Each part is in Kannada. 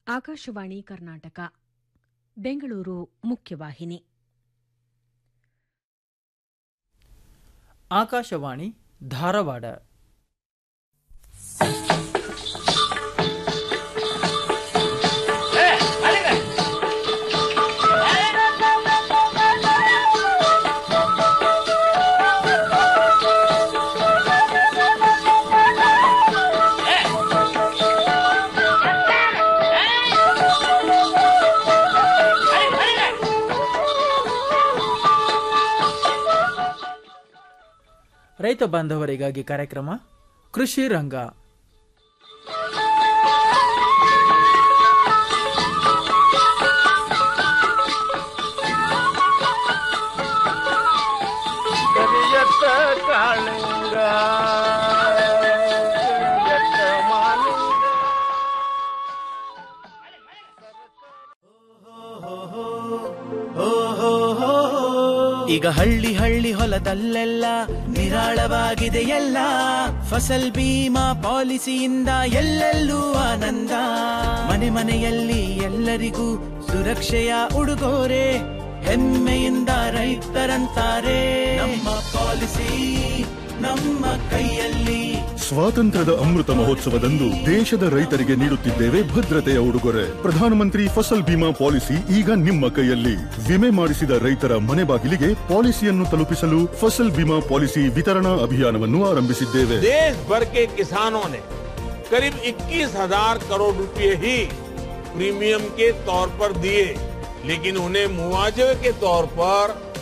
ಆಕಾಶವಾಣಿ ಕರ್ನಾಟಕ ಬೆಂಗಳೂರು ಮುಖ್ಯವಾಹಿನಿ ಆಕಾಶವಾಣಿ ಧಾರವಾಡ ರೈತ ಬಾಂಧವರಿಗಾಗಿ ಕಾರ್ಯಕ್ರಮ ಕೃಷಿ ರಂಗ ಕರಿಯತ್ತ ಕಾಳಿಂಗ ಕರಿಯತ್ತ ಮಾಲಿಂಗ ಈಗ ಹಳ್ಳಿ ಹಳ್ಳಿ ಹೊಲದಲ್ಲೆಲ್ಲ ನಿರಾಳವಾಗಿದೆ ಎಲ್ಲ ಫಸಲ್ ಬೀಮಾ ಪಾಲಿಸಿಯಿಂದ ಎಲ್ಲೆಲ್ಲೂ ಆನಂದ ಮನೆ ಮನೆಯಲ್ಲಿ ಎಲ್ಲರಿಗೂ ಸುರಕ್ಷೆಯ ಉಡುಗೊರೆ ಹೆಮ್ಮೆಯಿಂದ ರೈತರಂತಾರೆ ನಮ್ಮ ಪಾಲಿಸಿ ನಮ್ಮ ಕೈಯಲ್ಲಿ ಸ್ವಾತಂತ್ರ್ಯದ ಅಮೃತ ಮಹೋತ್ಸವದಂದು ದೇಶದ ರೈತರಿಗೆ ನೀಡುತ್ತಿದ್ದೇವೆ ಭದ್ರತೆಯ ಉಡುಗೊರೆ ಪ್ರಧಾನಮಂತ್ರಿ ಫಸಲ್ ಬಿಮಾ ಪಾಲಿಸಿ ಈಗ ನಿಮ್ಮ ಕೈಯಲ್ಲಿ ವಿಮೆ ಮಾಡಿಸಿದ ರೈತರ ಮನೆ ಬಾಗಿಲಿಗೆ ಪಾಲಿಸಿಯನ್ನು ತಲುಪಿಸಲು ಫಸಲ್ ಬಿಮಾ ಪಾಲಿಸಿ ವಿತರಣಾ ಅಭಿಯಾನವನ್ನು ಆರಂಭಿಸಿದ್ದೇವೆ देश भर के किसानों ने करीब 21,000 करोड़ रुपए ही प्रीमियम के तौर पर दिए लेकिन उन्हें मुआवजे के तौर पर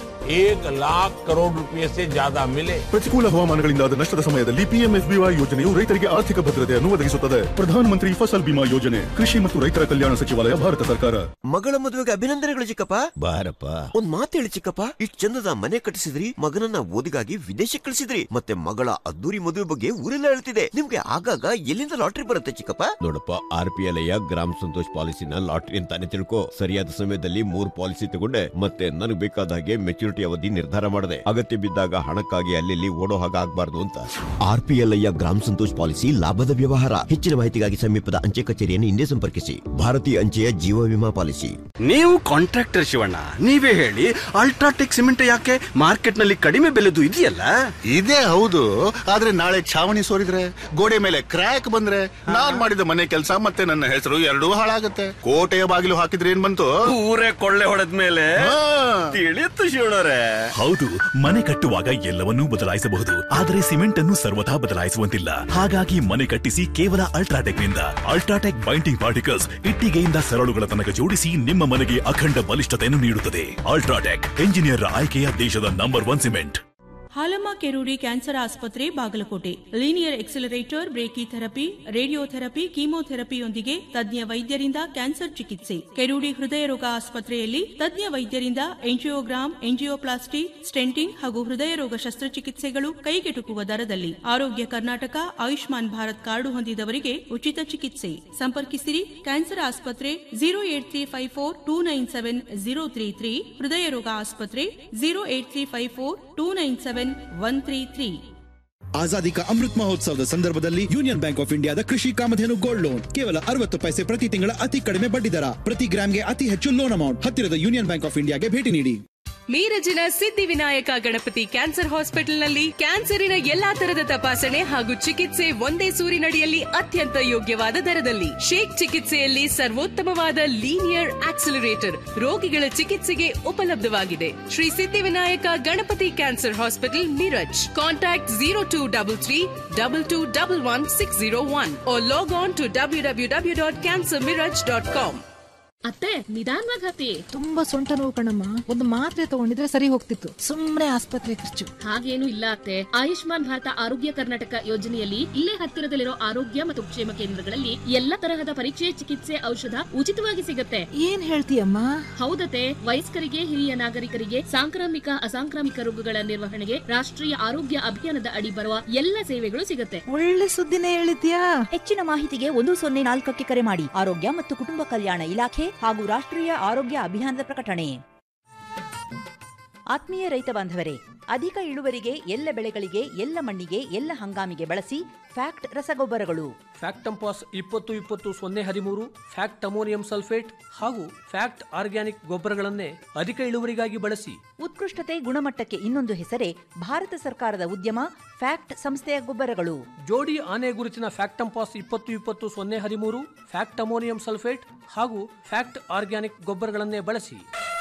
एक लाख करोड़ रुपए से ज्यादा मिले ಪ್ರತಿಕೂಲ ಹವಾಮಾನಗಳಿಂದಾದ ನಷ್ಟದ ಸಮಯದಲ್ಲಿ ಪಿಎಂಎಫ್ಬಿವೈ ಯೋಜನೆಯು ರೈತರಿಗೆ ಆರ್ಥಿಕ ಭದ್ರತೆಯನ್ನು ಒದಗಿಸುತ್ತದೆ ಪ್ರಧಾನಮಂತ್ರಿ ಫಸಲ್ ಬಿಮಾ ಯೋಜನೆ ಕೃಷಿ ಮತ್ತು ರೈತರ ಕಲ್ಯಾಣ ಸಚಿವಾಲಯ ಭಾರತ ಸರ್ಕಾರ ಮಗಳ ಮದುವೆಗೆ ಅಭಿನಂದನೆಗಳು ಚಿಕ್ಕಪ್ಪ ಬಾರಪ್ಪ ಒಂದ್ ಮಾತು ಹೇಳಿ ಚಿಕ್ಕಪ್ಪ ಇಷ್ಟ್ ಚಂದದ ಮನೆ ಕಟ್ಟಿಸಿದ್ರಿ ಮಗನನ್ನ ಓದಿಗಾಗಿ ವಿದೇಶಕ್ಕೆ ಕಳಿಸಿದ್ರಿ ಮತ್ತೆ ಮಗಳ ಅದ್ದೂರಿ ಮದುವೆ ಬಗ್ಗೆ ಊರೆಲ್ಲ ಹೇಳ್ತಿದೆ ನಿಮ್ಗೆ ಆಗಾಗ ಎಲ್ಲಿಂದ ಲಾಟ್ರಿ ಬರುತ್ತೆ ಚಿಕ್ಕಪ್ಪ ನೋಡಪ್ಪ R P L Gram Santosh ಪಾಲಿಸಿನ ಲಾಟ್ರಿ ಅಂತಾನೆ ತಿಳ್ಕೊ ಸರಿಯಾದ ಸಮಯದಲ್ಲಿ ಮೂರ್ ಪಾಲಿಸಿ ತಗೊಂಡೆ ಮತ್ತೆ ನನಗೆ ಬೇಕಾದ ಹಾಗೆ ಮೆಚುರಿಟಿ ಅವಧಿ ನಿರ್ಧಾರ ಮಾಡಿದೆ ಅಗತ್ಯ ಬಿದ್ದಾಗ ಹಣಕ್ಕಾಗಿ ಅಲ್ಲಿ ಓಡೋ ಹಾಗೆ ಆಗ್ಬಾರ್ದು ಅಂತ R P L Gram Santosh policy ಲಾಭದ ವ್ಯವಹಾರ ಹೆಚ್ಚಿನ ಮಾಹಿತಿಗಾಗಿ ಸಮೀಪದ ಅಂಚೆ ಕಚೇರಿಯನ್ನು ಹಿಂದೆ ಸಂಪರ್ಕಿಸಿ ಭಾರತೀಯ ಅಂಚೆಯ ಜೀವ ವಿಮಾ ಪಾಲಿಸಿ ನೀವು ಕಾಂಟ್ರಾಕ್ಟರ್ ಶಿವಣ್ಣ ನೀವೇ ಹೇಳಿ ಅಲ್ಟ್ರಾಟೆಕ್ ಸಿಮೆಂಟ್ ಯಾಕೆ ಮಾರ್ಕೆಟ್ ನಲ್ಲಿ ಕಡಿಮೆ ಬೆಲೆದು ಇದೆಯಲ್ಲ ಇದೇ ಹೌದು ಆದ್ರೆ ನಾಳೆ ಛಾವಣಿ ಸೋರಿದ್ರೆ ಗೋಡೆ ಮೇಲೆ ಕ್ರ್ಯಾಕ್ ಬಂದ್ರೆ ನಾನ್ ಮಾಡಿದ ಮನೆ ಕೆಲಸ ಮತ್ತೆ ನನ್ನ ಹೆಸರು ಎರಡೂ ಹಾಳಾಗತ್ತೆ ಕೋಟೆಯ ಬಾಗಿಲು ಹಾಕಿದ್ರೆ ಏನ್ ಬಂತು ಊರೇ ಕೊಳ್ಳೆ ಹೊಡೆದ ಮೇಲೆ ಹಾ. ತಿಳಿಯುತ್ತು ಶಿವಣ್ಣರೇ ಹೌದು ಮನೆ ಕಟ್ಟುವಾಗ ಎಲ್ಲವನ್ನೂ ಬದಲಾಯಿಸಬಹುದು ಆದರೆ ಸಿಮೆಂಟ್ ಅನ್ನು ಸರ್ವಥಾ ಬದಲಾಯಿಸುವಂತಿಲ್ಲ ಹಾಗಾಗಿ ಮನೆ ಕಟ್ಟಿಸಿ ಕೇವಲ ಅಲ್ಟ್ರಾಟೆಕ್ ನಿಂದ ಅಲ್ಟ್ರಾಟೆಕ್ ಬೈಂಡಿಂಗ್ ಪಾರ್ಟಿಕಲ್ಸ್ ಇಟ್ಟಿಗೆಯಿಂದ ಸರಳುಗಳ ತನಕ ಜೋಡಿಸಿ ನಿಮ್ಮ ಮನೆಗೆ ಅಖಂಡ ಬಲಿಷ್ಠತೆಯನ್ನು ನೀಡುತ್ತದೆ ಅಲ್ಟ್ರಾಟೆಕ್ ಎಂಜಿನಿಯರ್ ಆಯ್ಕೆಯ ದೇಶದ number one cement Halamma Kerudi cancer ಆಸ್ಪತ್ರೆ Bagalkote linear accelerator brachytherapy radiotherapy ಕೀಮೋಥೆರಪಿಯೊಂದಿಗೆ ತಜ್ಞ ವೈದ್ಯರಿಂದ ಕ್ಯಾನ್ಸರ್ ಚಿಕಿತ್ಸೆ ಕೆರೂಡಿ ಹೃದಯ ರೋಗ ಆಸ್ಪತ್ರೆಯಲ್ಲಿ ತಜ್ಞ ವೈದ್ಯರಿಂದ ಎಂಜಿಯೋಗ್ರಾಮ್ ಎಂಜಿಯೋಪ್ಲಾಸ್ಟಿ ಸ್ಟೆಂಟಿಂಗ್ ಹಾಗೂ ಹೃದಯ ರೋಗ ಶಸ್ತ್ರಚಿಕಿತ್ಸೆಗಳು ಕೈಗೆಟುಕುವ ದರದಲ್ಲಿ ಆರೋಗ್ಯ ಕರ್ನಾಟಕ ಆಯುಷ್ಮಾನ್ ಭಾರತ್ ಕಾರ್ಡು ಹೊಂದಿದವರಿಗೆ ಉಚಿತ ಚಿಕಿತ್ಸೆ ಸಂಪರ್ಕಿಸಿರಿ ಕ್ಯಾನ್ಸರ್ ಆಸ್ಪತ್ರೆ zero eight three five four two nine seven zero three three ಹೃದಯ ರೋಗ ಆಸ್ಪತ್ರೆ zero eight three five four two nine seven one three three Azadi ka Amrit ಮಹೋತ್ಸವದ ಸಂದರ್ಭದಲ್ಲಿ ಯೂನಿಯನ್ ಬ್ಯಾಂಕ್ ಆಫ್ ಇಂಡಿಯಾದ ಕೃಷಿ ಕಾಮಧೇನು ಗೋಲ್ಡ್ ಲೋನ್ ಕೇವಲ ಅರವತ್ತು ಪೈಸೆ ಪ್ರತಿ ತಿಂಗಳ ಅತಿ ಕಡಿಮೆ ಬಡ್ಡಿ ದರ ಪ್ರತಿ ಗ್ರಾಮ್ಗೆ ಅತಿ ಹೆಚ್ಚು ಲೋನ್ ಅಮೌಂಟ್ ಹತ್ತಿರದ ಯೂನಿಯನ್ ಬ್ಯಾಂಕ್ ಆಫ್ ಇಂಡಿಯಾಗೆ ಭೇಟಿ ನೀಡಿ ಮೀರಜಿನ ಸಿದ್ಧಿವಿನಾಯಕ ಗಣಪತಿ ಕ್ಯಾನ್ಸರ್ ಹಾಸ್ಪಿಟಲ್ನಲ್ಲಿ ಕ್ಯಾನ್ಸರಿನ ಎಲ್ಲಾ ತರದ ತಪಾಸಣೆ ಹಾಗೂ ಚಿಕಿತ್ಸೆ ಒಂದೇ ಸೂರಿನಡಿಯಲ್ಲಿ ಅತ್ಯಂತ ಯೋಗ್ಯವಾದ ದರದಲ್ಲಿ ಶೇಕ್ ಚಿಕಿತ್ಸೆಯಲ್ಲಿ ಸರ್ವೋತ್ತಮವಾದ ಲೀನಿಯರ್ ಆಕ್ಸಿಲರೇಟರ್ ರೋಗಿಗಳ ಚಿಕಿತ್ಸೆಗೆ ಉಪಲಬ್ಧವಾಗಿದೆ Shri Siddhivinayak Ganapati cancer hospital Miraj contact zero two double three double two double one six zero one log on to W W W dot cancer Miraj dot com ಅತ್ತೆ ನಿಧಾನವಾಗಿ ಹತ್ತಿ ತುಂಬಾ ಸೊಂಟ ನೋವು ಕಣಮ್ಮ ಒಂದು ಮಾತ್ರೆ ತಗೊಂಡಿದ್ರೆ ಸರಿ ಹೋಗ್ತಿತ್ತು ಸುಮ್ನೆ ಆಸ್ಪತ್ರೆ ಖರ್ಚು ಹಾಗೇನು ಇಲ್ಲ ಅತ್ತೆ ಆಯುಷ್ಮಾನ್ ಭಾರತ ಆರೋಗ್ಯ ಕರ್ನಾಟಕ ಯೋಜನೆಯಲ್ಲಿ ಇಲ್ಲೇ ಹತ್ತಿರದಲ್ಲಿರೋ ಆರೋಗ್ಯ ಮತ್ತು ಕ್ಷೇಮ ಕೇಂದ್ರಗಳಲ್ಲಿ ಎಲ್ಲ ತರಹದ ಪರೀಕ್ಷೆ ಚಿಕಿತ್ಸೆ ಔಷಧ ಉಚಿತವಾಗಿ ಸಿಗತ್ತೆ ಏನ್ ಹೇಳ್ತೀಯಮ್ಮ ಹೌದತೆ ವಯಸ್ಕರಿಗೆ ಹಿರಿಯ ನಾಗರಿಕರಿಗೆ ಸಾಂಕ್ರಾಮಿಕ ಅಸಾಂಕ್ರಾಮಿಕ ರೋಗಗಳ ನಿರ್ವಹಣೆಗೆ ರಾಷ್ಟ್ರೀಯ ಆರೋಗ್ಯ ಅಭಿಯಾನದ ಅಡಿ ಬರುವ ಎಲ್ಲ ಸೇವೆಗಳು ಸಿಗತ್ತೆ ಒಳ್ಳೆ ಸುದ್ದಿನೇ ಹೇಳಿದ್ಯಾ ಹೆಚ್ಚಿನ ಮಾಹಿತಿಗೆ ಒಂದು ಸೊನ್ನೆ ನಾಲ್ಕಕ್ಕೆ ಕರೆ ಮಾಡಿ ಆರೋಗ್ಯ ಮತ್ತು ಕುಟುಂಬ ಕಲ್ಯಾಣ ಇಲಾಖೆ ಹಾಗೂ ರಾಷ್ಟ್ರೀಯ ಆರೋಗ್ಯ ಅಭಿಯಾನದ ಪ್ರಕಟಣೆ ಆತ್ಮೀಯ ರೈತ ಬಾಂಧವರೇ ಅಧಿಕ ಇಳುವರಿಗೆ ಎಲ್ಲ ಬೆಳೆಗಳಿಗೆ ಎಲ್ಲ ಮಣ್ಣಿಗೆ ಎಲ್ಲ ಹಂಗಾಮಿಗೆ ಬಳಸಿ ಫ್ಯಾಕ್ಟ್ ರಸಗೊಬ್ಬರಗಳು ಫ್ಯಾಕ್ಟಂಪಾಸ್ ಇಪ್ಪತ್ತು ಇಪ್ಪತ್ತು ಸೊನ್ನೆ ಹದಿಮೂರು ಫ್ಯಾಕ್ಟ್ ಅಮೋನಿಯಂ ಸಲ್ಫೇಟ್ ಹಾಗೂ ಫ್ಯಾಕ್ಟ್ ಆರ್ಗ್ಯಾನಿಕ್ ಗೊಬ್ಬರಗಳನ್ನೇ ಅಧಿಕ ಇಳುವರಿಗಾಗಿ ಬಳಸಿ ಉತ್ಕೃಷ್ಟತೆ ಗುಣಮಟ್ಟಕ್ಕೆ ಇನ್ನೊಂದು ಹೆಸರೇ ಭಾರತ ಸರ್ಕಾರದ ಉದ್ಯಮ ಫ್ಯಾಕ್ಟ್ ಸಂಸ್ಥೆಯ ಗೊಬ್ಬರಗಳು ಜೋಡಿ ಆನೆ ಗುರುತಿನ ಫ್ಯಾಕ್ಟಂಪಾಸ್ ಇಪ್ಪತ್ತು ಇಪ್ಪತ್ತು ಸೊನ್ನೆ ಹದಿಮೂರು ಫ್ಯಾಕ್ಟ್ ಅಮೋನಿಯಂ ಸಲ್ಫೇಟ್ ಹಾಗೂ ಫ್ಯಾಕ್ಟ್ ಆರ್ಗ್ಯಾನಿಕ್ ಗೊಬ್ಬರಗಳನ್ನೇ ಬಳಸಿ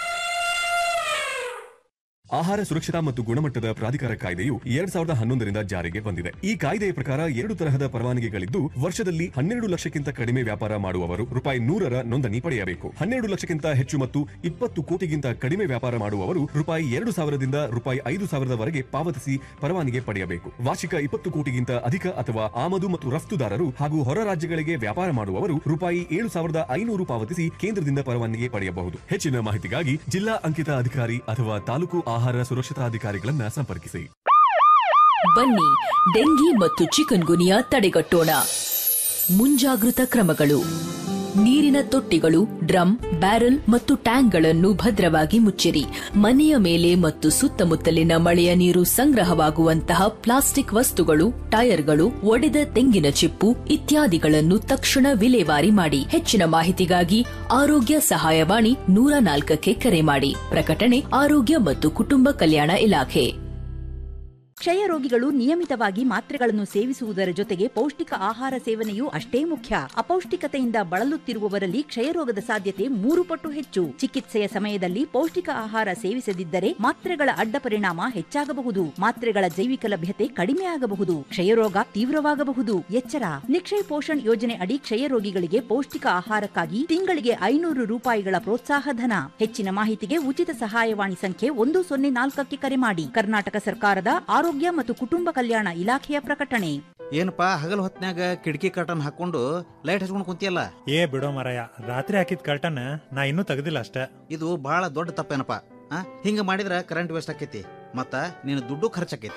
ಆಹಾರ ಸುರಕ್ಷತಾ ಮತ್ತು ಗುಣಮಟ್ಟದ ಪ್ರಾಧಿಕಾರ ಕಾಯ್ದೆಯು ಎರಡ್ ಸಾವಿರದ ಹನ್ನೊಂದರಿಂದ ಜಾರಿಗೆ ಬಂದಿದೆ ಈ ಕಾಯ್ದೆಯ ಪ್ರಕಾರ ಎರಡು ತರಹದ ಪರವಾನಗಿಗಳಿದ್ದು ವರ್ಷದಲ್ಲಿ ಹನ್ನೆರಡು ಲಕ್ಷಕ್ಕಿಂತ ಕಡಿಮೆ ವ್ಯಾಪಾರ ಮಾಡುವವರು ರೂಪಾಯಿ ನೂರರ ನೋಂದಣಿ ಪಡೆಯಬೇಕು ಹನ್ನೆರಡು ಲಕ್ಷಕ್ಕಿಂತ ಹೆಚ್ಚು ಮತ್ತು ಇಪ್ಪತ್ತು ಕೋಟಿಗಿಂತ ಕಡಿಮೆ ವ್ಯಾಪಾರ ಮಾಡುವವರು ರೂಪಾಯಿ ಎರಡು ಸಾವಿರದಿಂದ ರೂಪಾಯಿ ಐದು ಸಾವಿರದವರೆಗೆ ಪಾವತಿಸಿ ಪರವಾನಗಿ ಪಡೆಯಬೇಕು ವಾರ್ಷಿಕ ಇಪ್ಪತ್ತು ಕೋಟಿಗಿಂತ ಅಧಿಕ ಅಥವಾ ಆಮದು ಮತ್ತು ರಫ್ತುದಾರರು ಹಾಗೂ ಹೊರ ರಾಜ್ಯಗಳಿಗೆ ವ್ಯಾಪಾರ ಮಾಡುವವರು ರೂಪಾಯಿ ಏಳು ಸಾವಿರದ ಐನೂರು ಪಾವತಿಸಿ ಕೇಂದ್ರದಿಂದ ಪರವಾನಗಿ ಪಡೆಯಬಹುದು ಹೆಚ್ಚಿನ ಮಾಹಿತಿಗಾಗಿ ಜಿಲ್ಲಾ ಅಂಕಿತ ಅಧಿಕಾರಿ ಅಥವಾ ತಾಲೂಕು ಆಹಾರ ಸುರಕ್ಷತಾ ಅಧಿಕಾರಿಗಳನ್ನ ಸಂಪರ್ಕಿಸಿ ಬನ್ನಿ ಡೆಂಗಿ ಮತ್ತು ಚಿಕನ್ ಗುನಿಯಾ ತಡೆಗಟ್ಟೋಣ ಮುಂಜಾಗೃತ ಕ್ರಮಗಳು ನೀರಿನ ತೊಟ್ಟಿಗಳು ಡ್ರಮ್ ಬ್ಯಾರಲ್ ಮತ್ತು ಟ್ಯಾಂಕ್ಗಳನ್ನು ಭದ್ರವಾಗಿ ಮುಚ್ಚಿರಿ ಮನೆಯ ಮೇಲೆ ಮತ್ತು ಸುತ್ತಮುತ್ತಲಿನ ಮಳೆಯ ನೀರು ಸಂಗ್ರಹವಾಗುವಂತಹ ಪ್ಲಾಸ್ಟಿಕ್ ವಸ್ತುಗಳು ಟೈರ್ಗಳು ಒಡೆದ ತೆಂಗಿನ ಚಿಪ್ಪು ಇತ್ಯಾದಿಗಳನ್ನು ತಕ್ಷಣ ವಿಲೇವಾರಿ ಮಾಡಿ ಹೆಚ್ಚಿನ ಮಾಹಿತಿಗಾಗಿ ಆರೋಗ್ಯ ಸಹಾಯವಾಣಿ ನೂರ ನಾಲ್ಕಕ್ಕೆ ಕರೆ ಮಾಡಿ ಪ್ರಕಟಣೆ ಆರೋಗ್ಯ ಮತ್ತು ಕುಟುಂಬ ಕಲ್ಯಾಣ ಇಲಾಖೆ ಕ್ಷಯ ರೋಗಿಗಳು ನಿಯಮಿತವಾಗಿ ಮಾತ್ರೆಗಳನ್ನು ಸೇವಿಸುವುದರ ಜೊತೆಗೆ ಪೌಷ್ಟಿಕ ಆಹಾರ ಸೇವನೆಯೂ ಅಷ್ಟೇ ಮುಖ್ಯ ಅಪೌಷ್ಟಿಕತೆಯಿಂದ ಬಳಲುತ್ತಿರುವವರಲ್ಲಿ ಕ್ಷಯರೋಗದ ಸಾಧ್ಯತೆ ಮೂರು ಪಟ್ಟು ಹೆಚ್ಚು ಚಿಕಿತ್ಸೆಯ ಸಮಯದಲ್ಲಿ ಪೌಷ್ಟಿಕ ಆಹಾರ ಸೇವಿಸದಿದ್ದರೆ ಮಾತ್ರೆಗಳ ಅಡ್ಡ ಪರಿಣಾಮ ಹೆಚ್ಚಾಗಬಹುದು ಮಾತ್ರೆಗಳ ಜೈವಿಕ ಲಭ್ಯತೆ ಕಡಿಮೆ ಆಗಬಹುದು ಕ್ಷಯರೋಗ ತೀವ್ರವಾಗಬಹುದು ಎಚ್ಚರ ನಿಕ್ಷಯ್ ಪೋಷಣ್ ಯೋಜನೆ ಅಡಿ ಕ್ಷಯ ರೋಗಿಗಳಿಗೆ ಪೌಷ್ಟಿಕ ಆಹಾರಕ್ಕಾಗಿ ತಿಂಗಳಿಗೆ ಐನೂರು ರೂಪಾಯಿಗಳ ಪ್ರೋತ್ಸಾಹ ಧನ ಹೆಚ್ಚಿನ ಮಾಹಿತಿಗೆ ಉಚಿತ ಸಹಾಯವಾಣಿ ಸಂಖ್ಯೆ ಒಂದು ಸೊನ್ನೆ ನಾಲ್ಕಕ್ಕೆ ಕರೆ ಮಾಡಿ ಕರ್ನಾಟಕ ಸರ್ಕಾರದ ಆರೋಗ್ಯ ಮತ್ತು ಕುಟುಂಬ ಕಲ್ಯಾಣ ಇಲಾಖೆಯ ಪ್ರಕಟಣೆ ಏನಪ್ಪಾ ಹಗಲ್ ಹೊತ್ನ್ಯಾಗ ಕಿಟಕಿ ಕರ್ಟನ್ ಹಾಕೊಂಡು ಲೈಟ್ ಹಚ್ಕೊಂಡು ಕುಂತಿಯಲ್ಲ ಏ ಬಿಡೋ ಮರಯ ರಾತ್ರಿ ಹಾಕಿದ ಕರ್ಟನ್ ನಾ ಇನ್ನೂ ತೆಗ್ದಿಲ್ಲ ಅಷ್ಟೇ ಇದು ಬಹಳ ದೊಡ್ಡ ತಪ್ಪೇನಪ್ಪ ಆ ಹಿಂಗ ಮಾಡಿದ್ರ ಕರೆಂಟ್ ವೇಸ್ಟ್ ಆಕೈತಿ ಮತ್ತ ನಿನ್ನ ದುಡ್ಡು ಖರ್ಚಾಕೈತಿ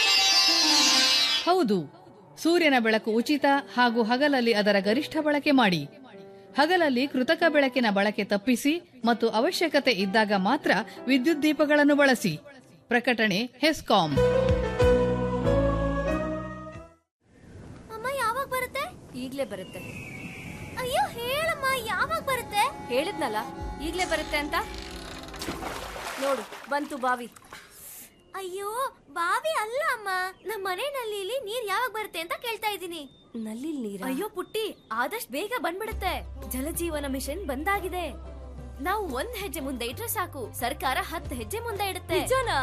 ಹೌದು ಸೂರ್ಯನ ಬೆಳಕು ಉಚಿತ ಹಾಗೂ ಹಗಲಲ್ಲಿ ಅದರ ಗರಿಷ್ಠ ಬಳಕೆ ಮಾಡಿ ಹಗಲಲ್ಲಿ ಕೃತಕ ಬೆಳಕಿನ ಬಳಕೆ ತಪ್ಪಿಸಿ ಮತ್ತು ಅವಶ್ಯಕತೆ ಇದ್ದಾಗ ಮಾತ್ರ ವಿದ್ಯುತ್ ದೀಪಗಳನ್ನು ಬಳಸಿ ಪ್ರಕಟಣೆ ಹೆಸ್ಕಾಂ ಅಮ್ಮ ಯಾವಾಗ ಬರುತ್ತೆ ಈಗ್ಲೇ ಬರುತ್ತೆ ಅಯ್ಯೋ ಹೇಳಮ್ಮ ಯಾವಾಗ ಬರುತ್ತೆ ಹೇಳಿದ್ನಲ್ಲ ಈಗ್ಲೇ ಬರುತ್ತೆ ಅಂತ ನೋಡು ಬಂತು ಬಾವಿ ಅಯ್ಯೋ ಬಾವಿ ಅಲ್ಲ ಅಮ್ಮ ನಮ್ಮ ಮನೆ ನಲ್ಲಿಲಿ ನೀರ್ ಯಾವಾಗ ಬರುತ್ತೆ ಅಂತ ಕೇಳ್ತಾ ಇದ್ದೀನಿ ನಲ್ಲಿ ನೀರ ಅಯ್ಯೋ ಪುಟ್ಟಿ ಆದಷ್ಟು ಬೇಗ ಬಂದ್ಬಿಡುತ್ತೆ ಜಲಜೀವನ ಮಿಷನ್ ಬಂದಾಗಿದೆ ನಾವು ಒಂದ್ ಹೆಜ್ಜೆ ಮುಂದೆ ಇಟ್ರೆ ಸಾಕು ಸರ್ಕಾರ ಹತ್ತು ಹೆಜ್ಜೆ ಮುಂದೆ ಇಡುತ್ತೆ ನಿಜನಾ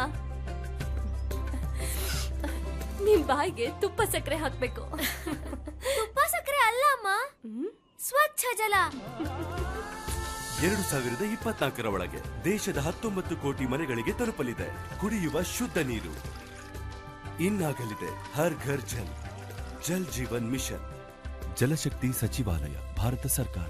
ನಿಮ್ ಬಾಯಿಗೆ ತುಪ್ಪ ಸಕ್ಕರೆ ಹಾಕ್ಬೇಕು ತುಪ್ಪ ಸಕ್ಕರೆ ಅಲ್ಲ ಅಮ್ಮ ಸ್ವಚ್ಛ ಜಲ ಎರಡು ಸಾವಿರದ ಇಪ್ಪತ್ನಾಲ್ಕರ ಒಳಗೆ ದೇಶದ ಹತ್ತೊಂಬತ್ತು ಕೋಟಿ ಮನೆಗಳಿಗೆ ತಲುಪಲಿದೆ ಕುಡಿಯುವ ಶುದ್ಧ ನೀರು ಇನ್ನಾಗಲಿದೆ ಹರ್ ಘರ್ ಜಲ್ ಜಲ್ ಜೀವನ್ ಮಿಷನ್ ಜಲಶಕ್ತಿ ಸಚಿವಾಲಯ ಭಾರತ ಸರ್ಕಾರ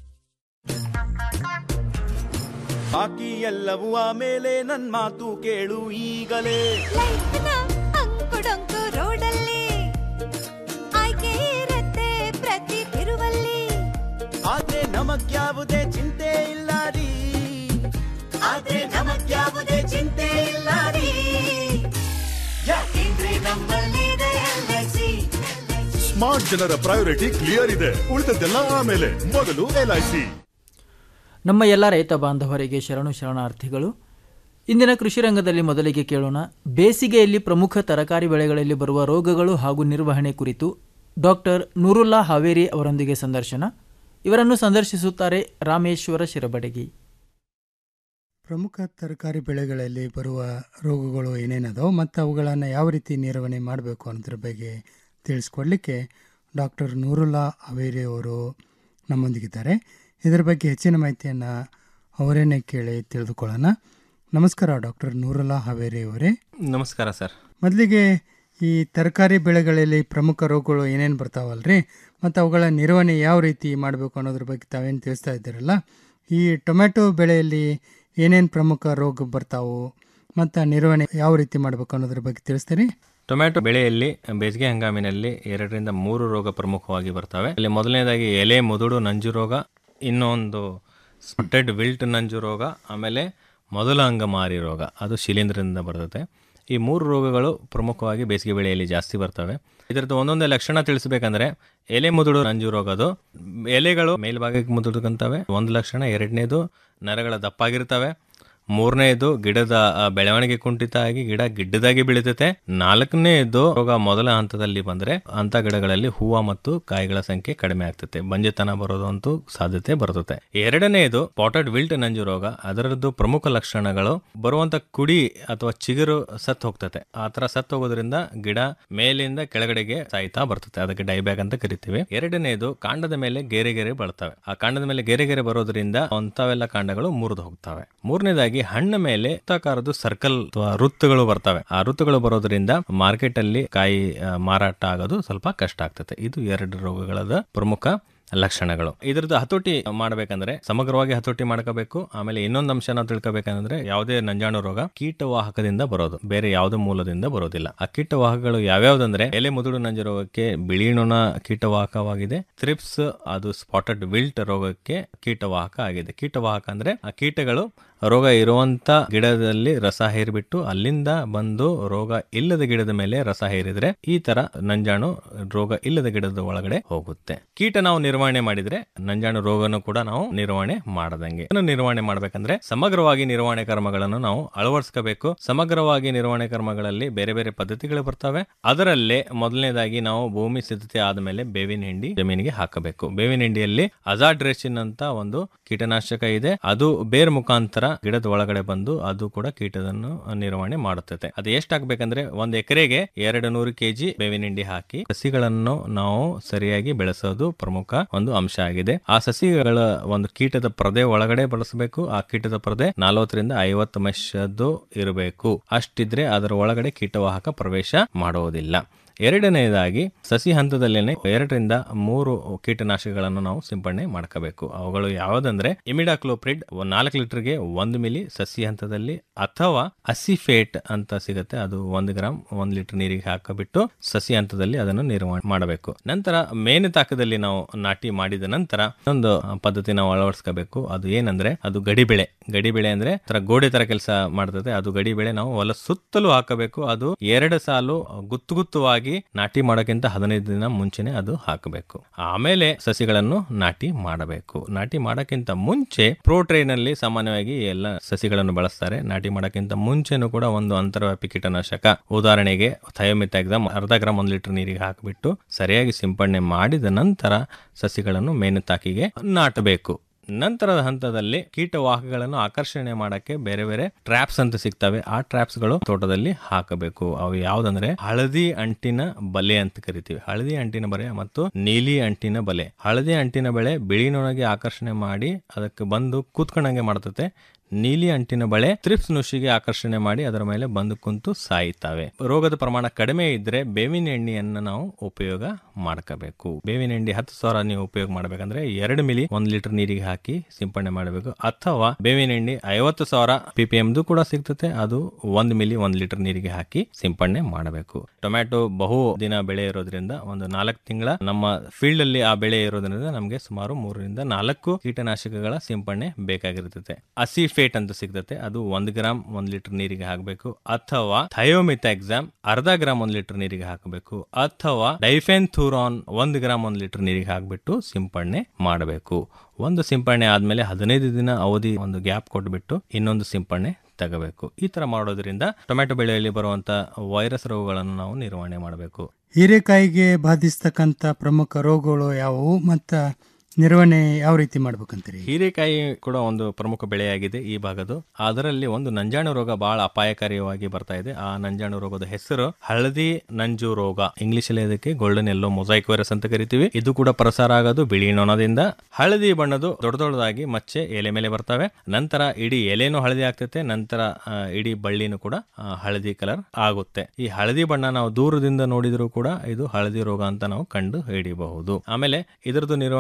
ಬಾಕಿ ಎಲ್ಲವೂ ಆಮೇಲೆ ನನ್ ಮಾತು ಕೇಳು ಈಗಲೇ ಅಂಕುಡೊಂಕು ರೋಡಲ್ಲಿ ಆಯ್ಕೆ ಇರತ್ತೆ ಪ್ರತಿ ತಿರುವಲ್ಲಿ ಆದ್ರೆ ನಮಗ್ಯಾವುದೇ ಚಿಂತೆ ಇಲ್ಲ ರೀ ಆದ್ರೆ ನಮಗ್ಯಾವುದೇ ಚಿಂತೆ ಇಲ್ಲ ರೀ ಯಾಕೆಂದ್ರೆ ನಮ್ಮಲ್ಲಿದೆ LIC. ಸ್ಮಾರ್ಟ್ ಜನರ ಪ್ರಯಾರಿಟಿ ಕ್ಲಿಯರ್ ಇದೆ ಉಳಿದದ್ದೆಲ್ಲ ಆಮೇಲೆ ಮೊದಲು ಎಲ್ಐಸಿ ನಮ್ಮ ಎಲ್ಲ ರೈತ ಬಾಂಧವರಿಗೆ ಶರಣು ಶರಣಾರ್ಥಿಗಳು ಇಂದಿನ ಕೃಷಿ ರಂಗದಲ್ಲಿ ಮೊದಲಿಗೆ ಕೇಳೋಣ ಬೇಸಿಗೆಯಲ್ಲಿ ಪ್ರಮುಖ ತರಕಾರಿ ಬೆಳೆಗಳಲ್ಲಿ ಬರುವ ರೋಗಗಳು ಹಾಗೂ ನಿರ್ವಹಣೆ ಕುರಿತು ಡಾಕ್ಟರ್ ನೂರುಲ್ಲಾ ಹಾವೇರಿ ಅವರೊಂದಿಗೆ ಸಂದರ್ಶನ ಇವರನ್ನು ಸಂದರ್ಶಿಸುತ್ತಾರೆ ರಾಮೇಶ್ವರ ಶಿರಬಡಗಿ ಪ್ರಮುಖ ತರಕಾರಿ ಬೆಳೆಗಳಲ್ಲಿ ಬರುವ ರೋಗಗಳು ಏನೇನದೋ ಮತ್ತು ಅವುಗಳನ್ನು ಯಾವ ರೀತಿ ನಿರ್ವಹಣೆ ಮಾಡಬೇಕು ಅನ್ನೋದ್ರ ಬಗ್ಗೆ ತಿಳಿಸ್ಕೊಡ್ಲಿಕ್ಕೆ ಡಾಕ್ಟರ್ ನೂರುಲ್ಲಾ ಅವೇರಿ ಅವರು ನಮ್ಮೊಂದಿಗಿದ್ದಾರೆ ಇದರ ಬಗ್ಗೆ ಹೆಚ್ಚಿನ ಮಾಹಿತಿಯನ್ನು ಅವರೇನೆ ಕೇಳಿ ತಿಳಿದುಕೊಳ್ಳೋಣ ನಮಸ್ಕಾರ ಡಾಕ್ಟರ್ ನೂರುಲ್ಲಾ ಹಾವೇರಿ ಅವರೇ ನಮಸ್ಕಾರ ಸರ್ ಮೊದಲಿಗೆ ಈ ತರಕಾರಿ ಬೆಳೆಗಳಲ್ಲಿ ಪ್ರಮುಖ ರೋಗಗಳು ಏನೇನು ಬರ್ತಾವಲ್ರಿ ಮತ್ತು ಅವುಗಳ ನಿರ್ವಹಣೆ ಯಾವ ರೀತಿ ಮಾಡಬೇಕು ಅನ್ನೋದ್ರ ಬಗ್ಗೆ ತಾವೇನು ತಿಳಿಸ್ತಾ ಇದ್ದೀರಲ್ಲ ಈ ಟೊಮೆಟೊ ಬೆಳೆಯಲ್ಲಿ ಏನೇನು ಪ್ರಮುಖ ರೋಗ ಬರ್ತಾವು ಮತ್ತು ನಿರ್ವಹಣೆ ಯಾವ ರೀತಿ ಮಾಡಬೇಕು ಅನ್ನೋದ್ರ ಬಗ್ಗೆ ತಿಳಿಸ್ತೀರಿ ಟೊಮ್ಯಾಟೊ ಬೆಳೆಯಲ್ಲಿ ಬೇಸಿಗೆ ಹಂಗಾಮಿನಲ್ಲಿ ಎರಡರಿಂದ ಮೂರು ರೋಗ ಪ್ರಮುಖವಾಗಿ ಬರ್ತವೆ ಇಲ್ಲಿ ಮೊದಲನೇದಾಗಿ ಎಲೆ ಮುದುಡು ನಂಜು ರೋಗ ಇನ್ನೊಂದು ಸ್ಪೆಟೆಡ್ ವಿಲ್ಟ್ ನಂಜು ರೋಗ ಆಮೇಲೆ ಮೊದಲ ಅಂಗಮಾರಿ ರೋಗ ಅದು ಶಿಲೀಂಧ್ರದಿಂದ ಬರ್ತದೆ ಈ ಮೂರು ರೋಗಗಳು ಪ್ರಮುಖವಾಗಿ ಬೇಸಿಗೆ ಬೆಳೆಯಲ್ಲಿ ಜಾಸ್ತಿ ಬರ್ತವೆ ಇದರದ್ದು ಒಂದೊಂದೇ ಲಕ್ಷಣ ತಿಳಿಸಬೇಕಂದ್ರೆ ಎಲೆ ಮುದುಡು ನಂಜು ರೋಗದು ಎಲೆಗಳು ಮೇಲ್ಭಾಗಕ್ಕೆ ಮುದುಡ್ಕಂತವೆ ಒಂದು ಲಕ್ಷಣ ಎರಡನೇದು ನರಗಳ ದಪ್ಪಾಗಿರ್ತವೆ ಮೂರನೇದು ಗಿಡದ ಆ, ಬೆಳವಣಿಗೆ ಕುಂಠಿತ ಆಗಿ ಗಿಡ ಗಿಡ್ಡದಾಗಿ ಬೆಳೀತೈತೆ ನಾಲ್ಕನೇದು ರೋಗ ಮೊದಲ ಹಂತದಲ್ಲಿ ಬಂದ್ರೆ ಅಂತ ಗಿಡಗಳಲ್ಲಿ ಹೂವ ಮತ್ತು ಕಾಯಿಗಳ ಸಂಖ್ಯೆ ಕಡಿಮೆ ಆಗ್ತದೆ ಬಂಜೆತನ ಬರೋದಂತೂ ಸಾಧ್ಯತೆ ಬರ್ತದೆ ಎರಡನೇದು ಪಾಟೆಡ್ ವಿಲ್ಟ್ ನಂಜು ರೋಗ ಅದರದ್ದು ಪ್ರಮುಖ ಲಕ್ಷಣಗಳು ಬರುವಂತ ಕುಡಿ ಅಥವಾ ಚಿಗುರು ಸತ್ ಹೋಗ್ತತೆ ಆ ತರ ಸತ್ ಹೋಗೋದ್ರಿಂದ ಗಿಡ ಮೇಲಿಂದ ಕೆಳಗಡೆಗೆ ಸಾಯ್ತಾ ಬರ್ತದೆ ಅದಕ್ಕೆ ಡೈಬ್ಯಾಗ್ ಅಂತ ಕರಿತೀವಿ ಎರಡನೇದು ಕಾಂಡದ ಮೇಲೆ ಗೆರೆ ಗೆರೆ ಬರ್ತವೆ ಆ ಕಾಂಡದ ಮೇಲೆ ಗೆರೆ ಗೆರೆ ಬರೋದ್ರಿಂದ ಅಂತವೆಲ್ಲ ಕಾಂಡಗಳು ಮುರಿದು ಹೋಗ್ತವೆ ಮೂರನೇದಾಗಿ ಹಣ್ಣ ಮೇಲೆ ವೃತ್ತಾಕಾರದ್ದು ಸರ್ಕಲ್ ಅಥವಾ ವೃತ್ತಗಳು ಬರ್ತವೆ ಆ ವೃತ್ತಗಳು ಬರೋದ್ರಿಂದ ಮಾರ್ಕೆಟ್ ಅಲ್ಲಿ ಕಾಯಿ ಆ, ಮಾರಾಟ ಆಗೋದು ಸ್ವಲ್ಪ ಕಷ್ಟ ಆಗ್ತದೆ ಇದು ಎರಡು ರೋಗಗಳದ ಪ್ರಮುಖ ಲಕ್ಷಣಗಳು ಇದ್ರದ್ದು ಹತೋಟಿ ಮಾಡಬೇಕಂದ್ರೆ ಸಮಗ್ರವಾಗಿ ಹತೋಟಿ ಮಾಡ್ಕೋಬೇಕು ಆಮೇಲೆ ಇನ್ನೊಂದು ಅಂಶ ನಾವು ತಿಳ್ಕೊಬೇಕಂದ್ರೆ ಯಾವುದೇ ನಂಜಾಣು ರೋಗ ಕೀಟವಾಹಕದಿಂದ ಬರೋದು ಬೇರೆ ಯಾವುದೇ ಮೂಲದಿಂದ ಬರೋದಿಲ್ಲ ಆ ಕೀಟವಾಹಕಗಳು ಯಾವ್ಯಾವ್ದಂದ್ರೆ ಎಲೆ ಮುದುಡು ನಂಜು ರೋಗಕ್ಕೆ ಬಿಳಿ ನೊಣ ಕೀಟವಾಹಕವಾಗಿದೆ ಥ್ರಿಪ್ಸ್ ಅದು ಸ್ಪಾಟೆಡ್ ವಿಲ್ಟ್ ರೋಗಕ್ಕೆ ಕೀಟವಾಹಕ ಆಗಿದೆ ಕೀಟವಾಹಕ ಅಂದ್ರೆ ಆ ಕೀಟಗಳು ರೋಗ ಇರುವಂತ ಗಿಡದಲ್ಲಿ ರಸ ಹೇರಿಬಿಟ್ಟು ಅಲ್ಲಿಂದ ಬಂದು ರೋಗ ಇಲ್ಲದ ಗಿಡದ ಮೇಲೆ ರಸ ಹೇರಿದ್ರೆ ಈ ತರ ನಂಜಾಣು ರೋಗ ಇಲ್ಲದ ಗಿಡದ ಒಳಗಡೆ ಹೋಗುತ್ತೆ ಕೀಟ ನಾವು ನಿರ್ವಹಣೆ ಮಾಡಿದ್ರೆ ನಂಜಾಣು ರೋಗನು ಕೂಡ ನಾವು ನಿರ್ವಹಣೆ ಮಾಡದಂಗೆ ಇದನ್ನು ನಿರ್ವಹಣೆ ಮಾಡ್ಬೇಕಂದ್ರೆ ಸಮಗ್ರವಾಗಿ ನಿರ್ವಹಣೆ ಕ್ರಮಗಳನ್ನು ನಾವು ಅಳವಡಿಸ್ಕೋಬೇಕು ಸಮಗ್ರವಾಗಿ ನಿರ್ವಹಣೆ ಕ್ರಮಗಳಲ್ಲಿ ಬೇರೆ ಬೇರೆ ಪದ್ಧತಿಗಳು ಬರ್ತವೆ ಅದರಲ್ಲೇ ಮೊದಲನೇದಾಗಿ ನಾವು ಭೂಮಿ ಸಿದ್ಧತೆ ಆದಮೇಲೆ ಬೇವಿನ ಹಿಂಡಿ ಜಮೀನಿಗೆ ಹಾಕಬೇಕು ಬೇವಿನ ಹಿಂಡಿಯಲ್ಲಿ ಅಜಾಡ್ರೆಸಿನ್ ಅಂತ ಒಂದು ಕೀಟನಾಶಕ ಇದೆ ಅದು ಬೇರ್ ಮುಖಾಂತರ ಗಿಡದ ಒಳಗಡೆ ಬಂದು ಅದು ಕೂಡ ಕೀಟದನ್ನು ನಿರ್ವಹಣೆ ಮಾಡುತ್ತದೆ ಅದು ಎಷ್ಟಾಗ್ಬೇಕಂದ್ರೆ ಒಂದ್ ಎಕರೆಗೆ ಎರಡು ನೂರು ಕೆಜಿ ಬೇವಿನ ಹಿಂಡಿ ಹಾಕಿ ಸಸಿಗಳನ್ನು ನಾವು ಸರಿಯಾಗಿ ಬೆಳೆಸೋದು ಪ್ರಮುಖ ಒಂದು ಅಂಶ ಆಗಿದೆ ಆ ಸಸಿಗಳ ಒಂದು ಕೀಟದ ಪರದೆ ಒಳಗಡೆ ಬಳಸಬೇಕು ಆ ಕೀಟದ ಪರದೆ ನಲವತ್ತರಿಂದ ಐವತ್ತು ಮೆಷದ್ದು ಇರಬೇಕು ಅಷ್ಟಿದ್ರೆ ಅದರ ಒಳಗಡೆ ಕೀಟವಾಹಕ ಪ್ರವೇಶ ಮಾಡುವುದಿಲ್ಲ ಎರಡನೆಯದಾಗಿ ಸಸಿ ಹಂತದಲ್ಲೇನೆ ಎರಡರಿಂದ ಮೂರು ಕೀಟನಾಶಕಗಳನ್ನು ನಾವು ಸಿಂಪಡಣೆ ಮಾಡ್ಕೋಬೇಕು ಅವುಗಳು ಯಾವುದಂದ್ರೆ ಇಮಿಡಾಕ್ಲೋಪ್ರಿಡ್ ನಾಲ್ಕು ಲೀಟರ್ಗೆ ಒಂದು ಮಿಲಿ ಸಸಿ ಹಂತದಲ್ಲಿ ಅಥವಾ ಅಸಿಫೇಟ್ ಅಂತ ಸಿಗುತ್ತೆ ಅದು ಒಂದು ಗ್ರಾಮ್ ಒಂದು ಲೀಟರ್ ನೀರಿಗೆ ಹಾಕಬಿಟ್ಟು ಸಸಿ ಹಂತದಲ್ಲಿ ಅದನ್ನು ನಿರ್ವಹಣೆ ಮಾಡಬೇಕು ನಂತರ ಮೇನು ತಾಕದಲ್ಲಿ ನಾವು ನಾಟಿ ಮಾಡಿದ ನಂತರ ಒಂದು ಪದ್ಧತಿ ನಾವು ಅಳವಡಿಸ್ಕೋಬೇಕು ಅದು ಏನಂದ್ರೆ ಅದು ಗಡಿ ಬೆಳೆ ಗಡಿ ಬೆಳೆ ಅಂದ್ರೆ ತರ ಗೋಡೆ ತರ ಕೆಲಸ ಮಾಡ್ತದೆ ಅದು ಗಡಿ ಬೆಳೆ ನಾವು ಹೊಲ ಸುತ್ತಲೂ ಹಾಕಬೇಕು ಅದು ಎರಡು ಸಾಲು ಗುತ್ತು ಗುತ್ತುವಾಗಿ ನಾಟಿ ಮಾಡೋಕ್ಕಿಂತ ಹದಿನೈದು ದಿನ ಮುಂಚೆನೆ ಅದು ಹಾಕಬೇಕು ಆಮೇಲೆ ಸಸಿಗಳನ್ನು ನಾಟಿ ಮಾಡಬೇಕು ನಾಟಿ ಮಾಡೋಕ್ಕಿಂತ ಮುಂಚೆ ಪ್ರೋ ನಲ್ಲಿ ಸಾಮಾನ್ಯವಾಗಿ ಎಲ್ಲ ಸಸಿಗಳನ್ನು ಬಳಸ್ತಾರೆ ನಾಟಿ ಮಾಡೋಕ್ಕಿಂತ ಮುಂಚೆನೂ ಕೂಡ ಒಂದು ಅಂತರ್ವ್ಯಾಪಿ ಕೀಟನಾಶಕ ಉದಾಹರಣೆಗೆ ಥಯೋಮಿತಾಗ್ದಾಮ್ ಅರ್ಧ ಗ್ರಾಮ್ ಒಂದು ಲೀಟರ್ ನೀರಿಗೆ ಹಾಕಿಬಿಟ್ಟು ಸರಿಯಾಗಿ ಸಿಂಪಡಣೆ ಮಾಡಿದ ನಂತರ ಸಸಿಗಳನ್ನು ಮೇನುತಾಕಿಗೆ ನಾಟಬೇಕು ನಂತರದ ಹಂತದಲ್ಲಿ ಕೀಟವಾಹಕಗಳನ್ನು ಆಕರ್ಷಣೆ ಮಾಡಕ್ಕೆ ಬೇರೆ ಬೇರೆ ಟ್ರಾಪ್ಸ್ ಅಂತ ಸಿಗ್ತವೆ ಆ ಟ್ರಾಪ್ಸ್ ಗಳು ತೋಟದಲ್ಲಿ ಹಾಕಬೇಕು ಅವು ಯಾವ್ದಂದ್ರೆ ಹಳದಿ ಅಂಟಿನ ಬಲೆ ಅಂತ ಕರಿತೀವಿ ಹಳದಿ ಅಂಟಿನ ಬಲೆ ಮತ್ತು ನೀಲಿ ಅಂಟಿನ ಬಲೆ ಹಳದಿ ಅಂಟಿನ ಬೆಳೆ ಬಿಳಿ ನೊಣಗೆ ಆಕರ್ಷಣೆ ಮಾಡಿ ಅದಕ್ಕೆ ಬಂದು ಕೂತ್ಕೊಂಡಂಗೆ ಮಾಡ್ತತೆ ನೀಲಿ ಅಂಟಿನ ಬಳೆ ತ್ರಿಪ್ಸ್ ನುಷಿಗೆ ಆಕರ್ಷಣೆ ಮಾಡಿ ಅದರ ಮೇಲೆ ಬಂದು ಕುಂತು ಸಾಯ್ತವೆ ರೋಗದ ಪ್ರಮಾಣ ಕಡಿಮೆ ಇದ್ರೆ ಬೇವಿನ ಎಣ್ಣೆಯನ್ನು ನಾವು ಉಪಯೋಗ ಮಾಡ್ಕೋಬೇಕು ಬೇವಿನ ಎಣ್ಣೆ ಹತ್ತು ಸಾವಿರ ನೀವು ಉಪಯೋಗ ಮಾಡ್ಬೇಕಂದ್ರೆ ಎರಡು ಮಿಲಿ ಒಂದ್ ಲೀಟರ್ ನೀರಿಗೆ ಹಾಕಿ ಸಿಂಪಡಣೆ ಮಾಡಬೇಕು ಅಥವಾ ಬೇವಿನ ಎಣ್ಣೆ ಐವತ್ತು ಸಾವಿರ ಪಿ ಪಿ ಎಮ್ದು ಕೂಡ ಸಿಗ್ತದೆ ಅದು ಒಂದ್ ಮಿಲಿ ಒಂದ್ ಲೀಟರ್ ನೀರಿಗೆ ಹಾಕಿ ಸಿಂಪಡಣೆ ಮಾಡಬೇಕು ಟೊಮ್ಯಾಟೊ ಬಹು ದಿನ ಬೆಳೆ ಇರೋದ್ರಿಂದ ಒಂದು ನಾಲ್ಕು ತಿಂಗಳ ನಮ್ಮ ಫೀಲ್ಡ್ ಅಲ್ಲಿ ಆ ಬೆಳೆ ಇರೋದ್ರಿಂದ ನಮಗೆ ಸುಮಾರು ಮೂರರಿಂದ ನಾಲ್ಕು ಕೀಟನಾಶಕಗಳ ಸಿಂಪಡಣೆ ಬೇಕಾಗಿರ್ತದೆ ಅಸಿಫೇಟ್ ಅಂತ ಸಿಗ್ತತೆ ಅದು ಒಂದ್ ಗ್ರಾಮ್ ಒಂದ್ ಲೀಟರ್ ನೀರಿಗೆ ಹಾಕಬೇಕು ಅಥವಾ ಥಯೋಮಿಥಾಕ್ಸಾಮ್ ಅರ್ಧ ಗ್ರಾಮ್ ಒಂದ್ ಲೀಟರ್ ನೀರಿಗೆ ಹಾಕಬೇಕು ಅಥವಾ ಡೈಫೆನ್ಥೂರಾನ್ ಒಂದ್ ಗ್ರಾಮ್ ಒಂದ್ ಲೀಟರ್ ನೀರಿಗೆ ಹಾಕ್ಬಿಟ್ಟು ಸಿಂಪಡಣೆ ಮಾಡಬೇಕು ಒಂದು ಸಿಂಪಡಣೆ ಆದ್ಮೇಲೆ ಹದಿನೈದು ದಿನ ಅವಧಿ ಒಂದು ಗ್ಯಾಪ್ ಕೊಟ್ಬಿಟ್ಟು ಇನ್ನೊಂದು ಸಿಂಪಡಣೆ ತಗೋಬೇಕು ಈ ತರ ಮಾಡೋದ್ರಿಂದ ಟೊಮ್ಯಾಟೊ ಬೆಳೆಯಲ್ಲಿ ಬರುವಂತ ವೈರಸ್ ರೋಗಗಳನ್ನು ನಾವು ನಿರ್ವಹಣೆ ಮಾಡಬೇಕು ಹೀರೆಕಾಯಿಗೆ ಬಾಧಿಸ್ತಕ್ಕಂಥ ಪ್ರಮುಖ ರೋಗಗಳು ಯಾವುವು ಮತ್ತು ನಿರ್ವಹಣೆ ಯಾವ ರೀತಿ ಮಾಡ್ಬೇಕಂತೀರಿ ಹೀರೆಕಾಯಿ ಕೂಡ ಒಂದು ಪ್ರಮುಖ ಬೆಳೆಯಾಗಿದೆ ಈ ಭಾಗದ್ದು ಅದರಲ್ಲಿ ಒಂದು ನಂಜಾಣು ರೋಗ ಬಹಳ ಅಪಾಯಕಾರಿಯಾಗಿ ಬರ್ತಾ ಇದೆ ಆ ನಂಜಾಣು ರೋಗದ ಹೆಸರು ಹಳದಿ ನಂಜು ರೋಗ ಇಂಗ್ಲಿಷ್ ಅಲ್ಲಿ ಅದಕ್ಕೆ ಗೋಲ್ಡನ್ ಎಲ್ಲೋ ಮೊಸೈಕ್ ವೈರಸ್ ಅಂತ ಕರಿತೀವಿ ಇದು ಕೂಡ ಪ್ರಸಾರ ಆಗೋದು ಬಿಳಿ ನೊಣದಿಂದ ಹಳದಿ ಬಣ್ಣದು ದೊಡ್ಡ ದೊಡ್ಡದಾಗಿ ಮಚ್ಚೆ ಎಲೆ ಮೇಲೆ ಬರ್ತವೆ ನಂತರ ಇಡೀ ಎಲೆನೂ ಹಳದಿ ಆಗ್ತೈತೆ ನಂತರ ಆ, ಇಡೀ ಬಳ್ಳಿನೂ ಕೂಡ ಆ, ಹಳದಿ ಕಲರ್ ಆಗುತ್ತೆ ಈ ಹಳದಿ ಬಣ್ಣ ನಾವು ದೂರದಿಂದ ನೋಡಿದ್ರು ಕೂಡ ಇದು ಹಳದಿ ರೋಗ ಅಂತ ನಾವು ಕಂಡು ಹಿಡಿಯಬಹುದು ಆಮೇಲೆ ಇದರದ್ದು ನಿರ್ವಹಣೆ ಬಹಳ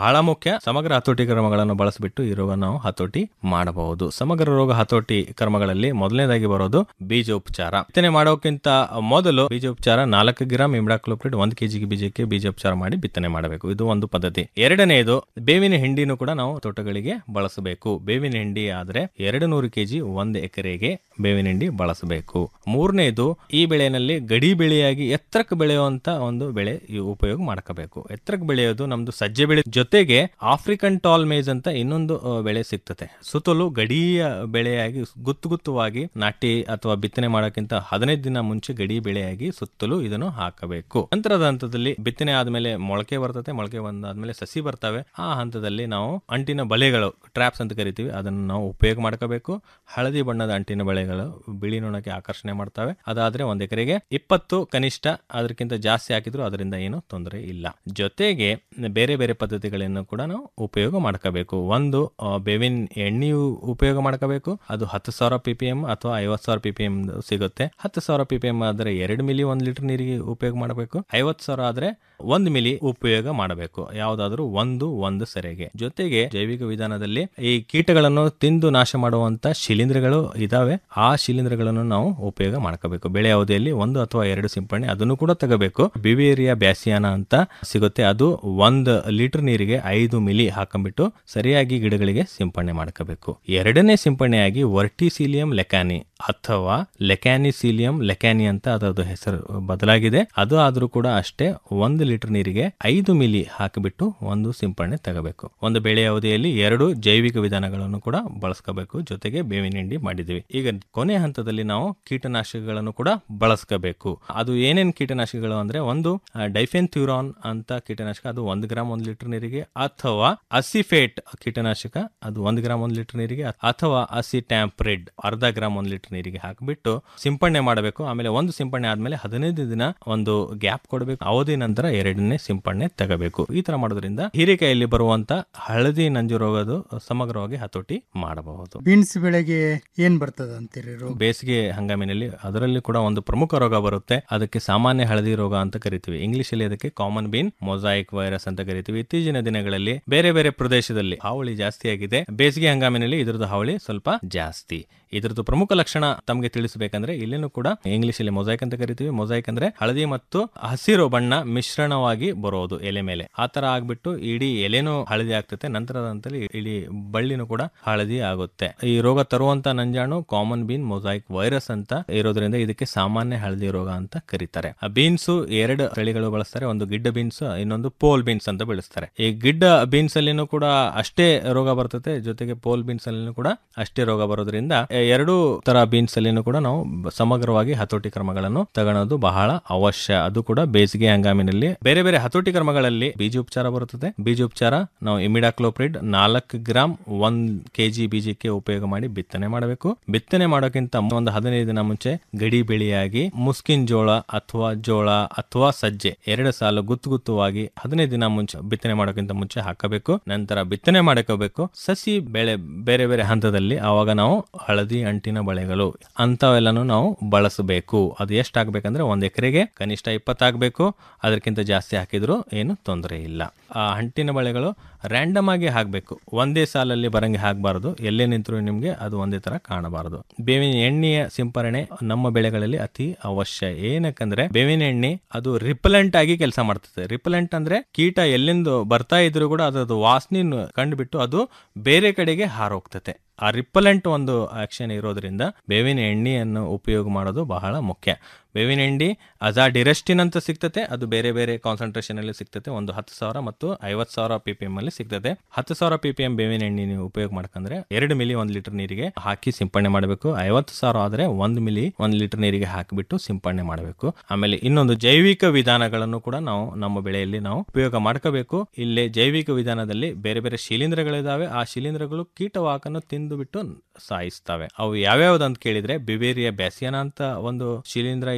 ಬಹಳ ಮುಖ್ಯ ಸಮಗ್ರ ಹತೋಟಿ ಕ್ರಮಗಳನ್ನು ಬಳಸಿಬಿಟ್ಟು ಈ ರೋಗ ನಾವು ಹತೋಟಿ ಮಾಡಬಹುದು ಸಮಗ್ರ ರೋಗ ಹತೋಟಿ ಕ್ರಮಗಳಲ್ಲಿ ಮೊದಲನೇದಾಗಿ ಬರೋದು ಬೀಜೋಪಚಾರ ಬಿತ್ತನೆ ಮಾಡೋಕ್ಕಿಂತ ಮೊದಲು ಬೀಜೋಪಚಾರ ನಾಲ್ಕು ಗ್ರಾಮ್ ಇಮ್ಡಾಕ್ಲೋಪ್ರಿಡ್ ಒಂದು ಕೆಜಿಗೆ ಬೀಜಕ್ಕೆ ಬೀಜೋಪಚಾರ ಮಾಡಿ ಬಿತ್ತನೆ ಮಾಡಬೇಕು ಇದು ಒಂದು ಪದ್ಧತಿ ಎರಡನೆಯದು ಬೇವಿನ ಹಿಂಡಿನೂ ಕೂಡ ನಾವು ತೋಟಗಳಿಗೆ ಬಳಸಬೇಕು ಬೇವಿನ ಹಿಂಡಿ ಆದ್ರೆ ಎರಡು ನೂರು ಕೆಜಿ ಒಂದು ಎಕರೆಗೆ ಬೇವಿನ ಹಿಂಡಿ ಬಳಸಬೇಕು ಮೂರನೇದು ಈ ಬೆಳೆನಲ್ಲಿ ಗಡಿ ಬೆಳೆಯಾಗಿ ಎತ್ತರಕ್ಕೆ ಬೆಳೆಯುವಂತ ಒಂದು ಬೆಳೆ ಈ ಉಪಯೋಗ ಮಾಡ್ಕೋಬೇಕು ಎತ್ತರಕ್ಕೆ ಬೆಳೆಯೋದು ನಮ್ದು ಸಜ್ಜೆ ಬೆಳೆ ಜೊತೆಗೆ ಆಫ್ರಿಕನ್ ಟಾಲ್ ಮೇಜ್ ಅಂತ ಇನ್ನೊಂದು ಆ, ಬೆಳೆ ಸಿಗ್ತದೆ ಸುತ್ತಲೂ ಗಡಿಯ ಬೆಳೆಯಾಗಿ ಗುತ್ತು ಗುತ್ತುವಾಗಿ ನಾಟಿ ಅಥವಾ ಬಿತ್ತನೆ ಮಾಡೋಕ್ಕಿಂತ ಹದಿನೈದು ದಿನ ಮುಂಚೆ ಗಡಿ ಬೆಳೆಯಾಗಿ ಸುತ್ತಲೂ ಇದನ್ನು ಹಾಕಬೇಕು ನಂತರದ ಹಂತದಲ್ಲಿ ಬಿತ್ತನೆ ಆದ್ಮೇಲೆ ಮೊಳಕೆ ಬರ್ತದೆ ಮೊಳಕೆ ಬಂದಾದ್ಮೇಲೆ ಸಸಿ ಬರ್ತವೆ ಆ ಹಂತದಲ್ಲಿ ನಾವು ಅಂಟಿನ ಬಲೆಗಳು ಟ್ರಾಪ್ಸ್ ಅಂತ ಕರಿತೀವಿ ಅದನ್ನು ನಾವು ಉಪಯೋಗ ಮಾಡ್ಕೋಬೇಕು ಹಳದಿ ಬಣ್ಣದ ಅಂಟಿನ ಬಳೆಗಳು ಬಿಳಿ ನೊಣಕ್ಕೆ ಆಕರ್ಷಣೆ ಮಾಡ್ತವೆ ಅದಾದ್ರೆ ಒಂದ್ ಎಕರೆಗೆ ಇಪ್ಪತ್ತು ಕನಿಷ್ಠ ಅದಕ್ಕಿಂತ ಜಾಸ್ತಿ ಹಾಕಿದ್ರು ಅದರಿಂದ ಏನು ತೊಂದರೆ ಇಲ್ಲ ಜೊತೆಗೆ ಬೇರೆ ಬೇರೆ ಪದ್ಧತಿಗಳನ್ನು ಕೂಡ ನಾವು ಉಪಯೋಗ ಮಾಡ್ಕೋಬೇಕು ಒಂದು ಆ, ಬೇವಿನ ಎಣ್ಣೆಯು ಉಪಯೋಗ ಮಾಡ್ಕೋಬೇಕು ಅದು ಹತ್ತು ಸಾವಿರ ಪಿ ಪಿ ಎಂ ಅಥವಾ ಐವತ್ತು ಸಾವಿರ ಪಿ ಪಿ ಎಂ ಸಿಗುತ್ತೆ ಹತ್ತು ಸಾವಿರ ಪಿ ಪಿ ಎಂ ಆದ್ರೆ ಎರಡು ಮಿಲಿ ಒಂದು ಲೀಟರ್ ನೀರಿಗೆ ಉಪಯೋಗ ಮಾಡಬೇಕು ಐವತ್ತು ಸಾವಿರ ಆದ್ರೆ ಒಂದು ಮಿಲಿ ಉಪಯೋಗ ಮಾಡಬೇಕು ಯಾವುದಾದ್ರೂ ಒಂದು ಒಂದು ಸೆರೆಗೆ ಜೊತೆಗೆ ಜೈವಿಕ ವಿಧಾನದಲ್ಲಿ ಈ ಕೀಟಗಳನ್ನು ತಿಂದು ನಾಶ ಮಾಡುವಂತ ಶಿಲೀಂಧ್ರಗಳು ಇದಾವೆ ಆ ಶಿಲೀಂಧ್ರಗಳನ್ನು ನಾವು ಉಪಯೋಗ ಮಾಡ್ಕೋಬೇಕು ಬೆಳೆ ಅವಧಿಯಲ್ಲಿ ಒಂದು ಅಥವಾ ಎರಡು ಸಿಂಪಡಣೆ ಅದನ್ನು ಕೂಡ ತಗೋಬೇಕು ಬಿವೇರಿಯಾ ಬ್ಯಾಸಿಯಾನ ಅಂತ ಸಿಗುತ್ತೆ ಅದು ಒಂದು ಲೀಟರ್ ನೀರಿಗೆ ಐದು ಮಿಲಿ ಹಾಕೊಂಡ್ಬಿಟ್ಟು ಸರಿಯಾಗಿ ಗಿಡಗಳಿಗೆ ಸಿಂಪಡಣೆ ಮಾಡ್ಕೋಬೇಕು ಎರಡನೇ ಸಿಂಪಡಣೆಯಾಗಿ ವರ್ಟಿಸೀಲಿಯಂ ಲೆಕಾನಿ ಅಥವಾ ಲೆಕ್ಯಾನಿಸೀಲಿಯಂ ಲೆಕ್ಯಾನಿ ಅಂತ ಅದರದ್ದು ಹೆಸರು ಬದಲಾಗಿದೆ ಅದು ಆದ್ರೂ ಕೂಡ ಅಷ್ಟೇ ಒಂದು ಲೀಟರ್ ನೀರಿಗೆ ಐದು ಮಿಲಿ ಹಾಕಿಬಿಟ್ಟು ಒಂದು ಸಿಂಪಡಣೆ ತಗೋಬೇಕು ಒಂದು ಬೆಳೆ ಅವಧಿಯಲ್ಲಿ ಎರಡು ಜೈವಿಕ ವಿಧಾನಗಳನ್ನು ಕೂಡ ಬಳಸ್ಕೋಬೇಕು ಜೊತೆಗೆ ಬೇವಿನ ಹಿಂಡಿ ಮಾಡಿದ್ದೀವಿ ಈಗ ಕೊನೆ ಹಂತದಲ್ಲಿ ನಾವು ಕೀಟನಾಶಕಗಳನ್ನು ಕೂಡ ಬಳಸ್ಕೋಬೇಕು ಅದು ಏನೇನ್ ಕೀಟನಾಶಕಗಳು ಅಂದ್ರೆ ಒಂದು ಡೈಫೆನ್ ಥ್ಯೂರಾನ್ ಅಂತ ಕೀಟನಾಶಕ ಅದು ಒಂದು ಗ್ರಾಮ್ ಒಂದು ಲೀಟರ್ ನೀರಿಗೆ ಅಥವಾ ಅಸಿಫೇಟ್ ಕೀಟನಾಶಕ ಅದು ಒಂದು ಗ್ರಾಮ್ ಒಂದು ಲೀಟರ್ ನೀರಿಗೆ ಅಥವಾ ಅಸಿಟ್ಯಾಂಪ್ರೆಡ್ ಅರ್ಧ ಗ್ರಾಮ್ ಒಂದು ಲೀಟರ್ ನೀರಿಗೆ ಹಾಕಿಬಿಟ್ಟು ಸಿಂಪಡಣೆ ಮಾಡಬೇಕು ಆಮೇಲೆ ಒಂದು ಸಿಂಪಡಣೆ ಆದ್ಮೇಲೆ ಹದಿನೈದು ದಿನ ಒಂದು ಗ್ಯಾಪ್ ಕೊಡಬೇಕು ಅವಧಿ ನಂತರ ಎರಡನೇ ಸಿಂಪಡಣೆ ತಗೋಬೇಕು ಈ ತರ ಮಾಡೋದ್ರಿಂದ ಹೀರೆಕಾಯಲ್ಲಿ ಬರುವಂತ ಹಳದಿ ನಂಜು ರೋಗದ ಸಮಗ್ರವಾಗಿ ಹತೋಟಿ ಮಾಡಬಹುದು ಬೀನ್ಸ್ ಬೆಳೆಗೆ ಏನ್ ಬರ್ತದ ಅಂತೀರಿ ರೋಗ ಬೇಸಿಗೆ ಹಂಗಾಮಿನಲ್ಲಿ ಅದರಲ್ಲಿ ಕೂಡ ಒಂದು ಪ್ರಮುಖ ರೋಗ ಬರುತ್ತೆ ಅದಕ್ಕೆ ಸಾಮಾನ್ಯ ಹಳದಿ ರೋಗ ಅಂತ ಕರಿತೀವಿ ಇಂಗ್ಲಿಷ್ ಅಲ್ಲಿ ಅದಕ್ಕೆ ಕಾಮನ್ ಬೀನ್ ಮೊಸಾಯಿಕ್ ವೈರಸ್ ಅಂತ ಕರಿತೀವಿ ಇತ್ತೀಚಿನ ದಿನಗಳಲ್ಲಿ ಬೇರೆ ಬೇರೆ ಪ್ರದೇಶದಲ್ಲಿ ಹಾವಳಿ ಜಾಸ್ತಿ ಆಗಿದೆ ಬೇಸಿಗೆ ಹಂಗಾಮಿನಲ್ಲಿ ಇದ್ರದ್ದು ಹಾವಳಿ ಸ್ವಲ್ಪ ಜಾಸ್ತಿ ಇದ್ರದ್ದು ಪ್ರಮುಖ ಲಕ್ಷಣ ತಮಗೆ ತಿಳಿಸಬೇಕಂದ್ರೆ ಇಲ್ಲಿನೂ ಕೂಡ ಇಂಗ್ಲಿಷ್ ಅಲ್ಲಿ ಮೊಸಾಯಿಕ್ ಅಂತ ಕರಿತೀವಿ ಮೊಸಾಯಿಕ್ ಅಂದ್ರೆ ಹಳದಿ ಮತ್ತು ಹಸಿರು ಬಣ್ಣ ಮಿಶ್ರಣವಾಗಿ ಬರೋದು ಎಲೆ ಮೇಲೆ ಆ ತರ ಆಗ್ಬಿಟ್ಟು ಇಡೀ ಎಲೆನೂ ಹಳದಿ ಆಗ್ತದೆ ನಂತರದ ಹಂತದಲ್ಲಿ ಇಡೀ ಬಳ್ಳಿನೂ ಕೂಡ ಹಳದಿ ಆಗುತ್ತೆ ಈ ರೋಗ ತರುವಂತ ನಂಜಾಣು ಕಾಮನ್ ಬೀನ್ ಮೊಸಾಯಿಕ್ ವೈರಸ್ ಅಂತ ಇರೋದ್ರಿಂದ ಇದಕ್ಕೆ ಸಾಮಾನ್ಯ ಹಳದಿ ರೋಗ ಅಂತ ಕರೀತಾರೆ ಆ ಬೀನ್ಸ್ ಎರಡು ತಳಿಗಳು ಬಳಸ್ತಾರೆ ಒಂದು ಗಿಡ್ಡ ಬೀನ್ಸ್ ಇನ್ನೊಂದು ಪೋಲ್ ಬೀನ್ಸ್ ಅಂತ ಬೆಳೆಸ್ತಾರೆ ಈ ಗಿಡ್ಡ ಬೀನ್ಸ್ ಅಲ್ಲಿನೂ ಕೂಡ ಅಷ್ಟೇ ರೋಗ ಬರ್ತದೆ ಜೊತೆಗೆ ಪೋಲ್ ಬೀನ್ಸ್ ಅಲ್ಲಿನೂ ಕೂಡ ಅಷ್ಟೇ ರೋಗ ಬರೋದ್ರಿಂದ ಎರಡೂ ತರ ಬೀನ್ಸ್ ಅಲ್ಲಿನೂ ಕೂಡ ನಾವು ಸಮಗ್ರವಾಗಿ ಹತೋಟಿ ಕ್ರಮಗಳನ್ನು ತಗೊಳ್ಳೋದು ಬಹಳ ಅವಶ್ಯ ಅದು ಕೂಡ ಬೇಸಿಗೆ ಹಂಗಾಮಿನಲ್ಲಿ ಬೇರೆ ಬೇರೆ ಹತೋಟಿ ಕ್ರಮಗಳಲ್ಲಿ ಬೀಜೋಪಚಾರ ಬರುತ್ತದೆ ಬೀಜೋಪಚಾರ ನಾವು ಇಮಿಡಾಕ್ಲೋಪ್ರಿಡ್ ನಾಲ್ಕು ಗ್ರಾಮ್ ಒಂದ್ ಕೆಜಿ ಬೀಜಕ್ಕೆ ಉಪಯೋಗ ಮಾಡಿ ಬಿತ್ತನೆ ಮಾಡಬೇಕು ಬಿತ್ತನೆ ಮಾಡೋಕ್ಕಿಂತ ಒಂದು ಹದಿನೈದು ದಿನ ಮುಂಚೆ ಗಡಿ ಬೆಳೆಯಾಗಿ ಮುಸ್ಕಿನ್ ಜೋಳ ಅಥವಾ ಜೋಳ ಅಥವಾ ಸಜ್ಜೆ ಎರಡು ಸಾಲು ಗುತ್ತು ಗುತ್ತುವಾಗಿ ಹದಿನೈದು ದಿನ ಮುಂಚೆ ಬಿತ್ತನೆ ಮಾಡೋಕ್ಕಿಂತ ಮುಂಚೆ ಹಾಕಬೇಕು ನಂತರ ಬಿತ್ತನೆ ಮಾಡ್ಕೋಬೇಕು ಸಸಿ ಬೆಳೆ ಬೇರೆ ಬೇರೆ ಹಂತದಲ್ಲಿ ಆವಾಗ ನಾವು ಹಳದಿ ಅಂಟಿನ ಬಳೆಗಳು ಅಂತವೆಲ್ಲನೂ ನಾವು ಬಳಸಬೇಕು ಅದು ಎಷ್ಟು ಹಾಕ್ಬೇಕಂದ್ರೆ ಒಂದ್ ಎಕರೆಗೆ ಕನಿಷ್ಠ ಇಪ್ಪತ್ತಾಗಬೇಕು ಅದಕ್ಕಿಂತ ಜಾಸ್ತಿ ಹಾಕಿದ್ರು ಏನು ತೊಂದರೆ ಇಲ್ಲ ಆ ಅಂಟಿನ ಬಳೆಗಳು ರ್ಯಾಂಡಮ್ ಆಗಿ ಹಾಕಬೇಕು ಒಂದೇ ಸಾಲಲ್ಲಿ ಬರಂಗೆ ಹಾಕಬಾರದು ಎಲ್ಲೇ ನಿಂತರೂ ನಿಮಗೆ ಅದು ಒಂದೇ ತರ ಕಾಣಬಾರದು ಬೇವಿನ ಎಣ್ಣೆಯ ಸಿಂಪರಣೆ ನಮ್ಮ ಬೆಳೆಗಳಲ್ಲಿ ಅತಿ ಅವಶ್ಯ ಏನಕ್ಕಂದ್ರೆ ಬೇವಿನ ಎಣ್ಣೆ ಅದು ರಿಪಲೆಂಟ್ ಆಗಿ ಕೆಲಸ ಮಾಡ್ತದೆ ರಿಪಲೆಂಟ್ ಅಂದ್ರೆ ಕೀಟ ಎಲ್ಲಿಂದ ಬರ್ತಾ ಇದ್ರು ಕೂಡ ಅದರದ್ದು ವಾಸನೆ ಕಂಡುಬಿಟ್ಟು ಅದು ಬೇರೆ ಕಡೆಗೆ ಹಾರೋಗ್ತತೆ ಆ ರಿಪಲೆಂಟ್ ಒಂದು ಆಕ್ಷನ್ ಇರೋದ್ರಿಂದ ಬೇವಿನ ಎಣ್ಣೆಯನ್ನು ಉಪಯೋಗ ಮಾಡೋದು ಬಹಳ ಮುಖ್ಯ ಬೇವಿನ ಎಣ್ಣೆ ಅಜಾಡಿರೆಸ್ಟಿನ್ ಅಂತ ಸಿಗ್ತತೆ ಅದು ಬೇರೆ ಬೇರೆ ಕಾನ್ಸಂಟ್ರೇಷನ್ ಅಲ್ಲಿ ಸಿಗ್ತತೆ ಒಂದು ಹತ್ತು ಸಾವಿರ ಮತ್ತು ಐವತ್ತು ಸಾವಿರ ಪಿ ಪಿ ಎಂ ಅಲ್ಲಿ ಸಿಗ್ತದೆ ಹತ್ತು ಸಾವಿರ ಪಿ ಪಿ ಎಂ ಬೇವಿನ ಎಣ್ಣೆ ನೀವು ಉಪಯೋಗ ಮಾಡ್ಕಂದ್ರೆ ಎರಡು ಮಿಲಿ ಒಂದು ಲೀಟರ್ ನೀರಿಗೆ ಹಾಕಿ ಸಿಂಪಡಣೆ ಮಾಡಬೇಕು ಐವತ್ತು ಸಾವಿರ ಆದ್ರೆ ಒಂದು ಮಿಲಿ ಒಂದು ಲೀಟರ್ ನೀರಿಗೆ ಹಾಕಿಬಿಟ್ಟು ಸಿಂಪಡಣೆ ಮಾಡಬೇಕು ಆಮೇಲೆ ಇನ್ನೊಂದು ಜೈವಿಕ ವಿಧಾನಗಳನ್ನು ಕೂಡ ನಾವು ನಮ್ಮ ಬೆಳೆಯಲ್ಲಿ ನಾವು ಉಪಯೋಗ ಮಾಡ್ಕೋಬೇಕು ಇಲ್ಲಿ ಜೈವಿಕ ವಿಧಾನದಲ್ಲಿ ಬೇರೆ ಬೇರೆ ಶಿಲೀಂಧ್ರಗಳಿದಾವೆ ಆ ಶಿಲೀಂಧ್ರಗಳು ಕೀಟವಾಕನ್ನು ತಿಂದು ಬಿಟ್ಟು ಸಾಯಿಸ್ತವೆ ಅವು ಯಾವ್ಯಾವ್ದು ಅಂತ ಕೇಳಿದ್ರೆ ಬಿವೇರಿಯಾ ಬ್ಯಾಸಿಯಾನ ಅಂತ ಒಂದು ಶಿಲೀಂಧ್ರ ಇದೆ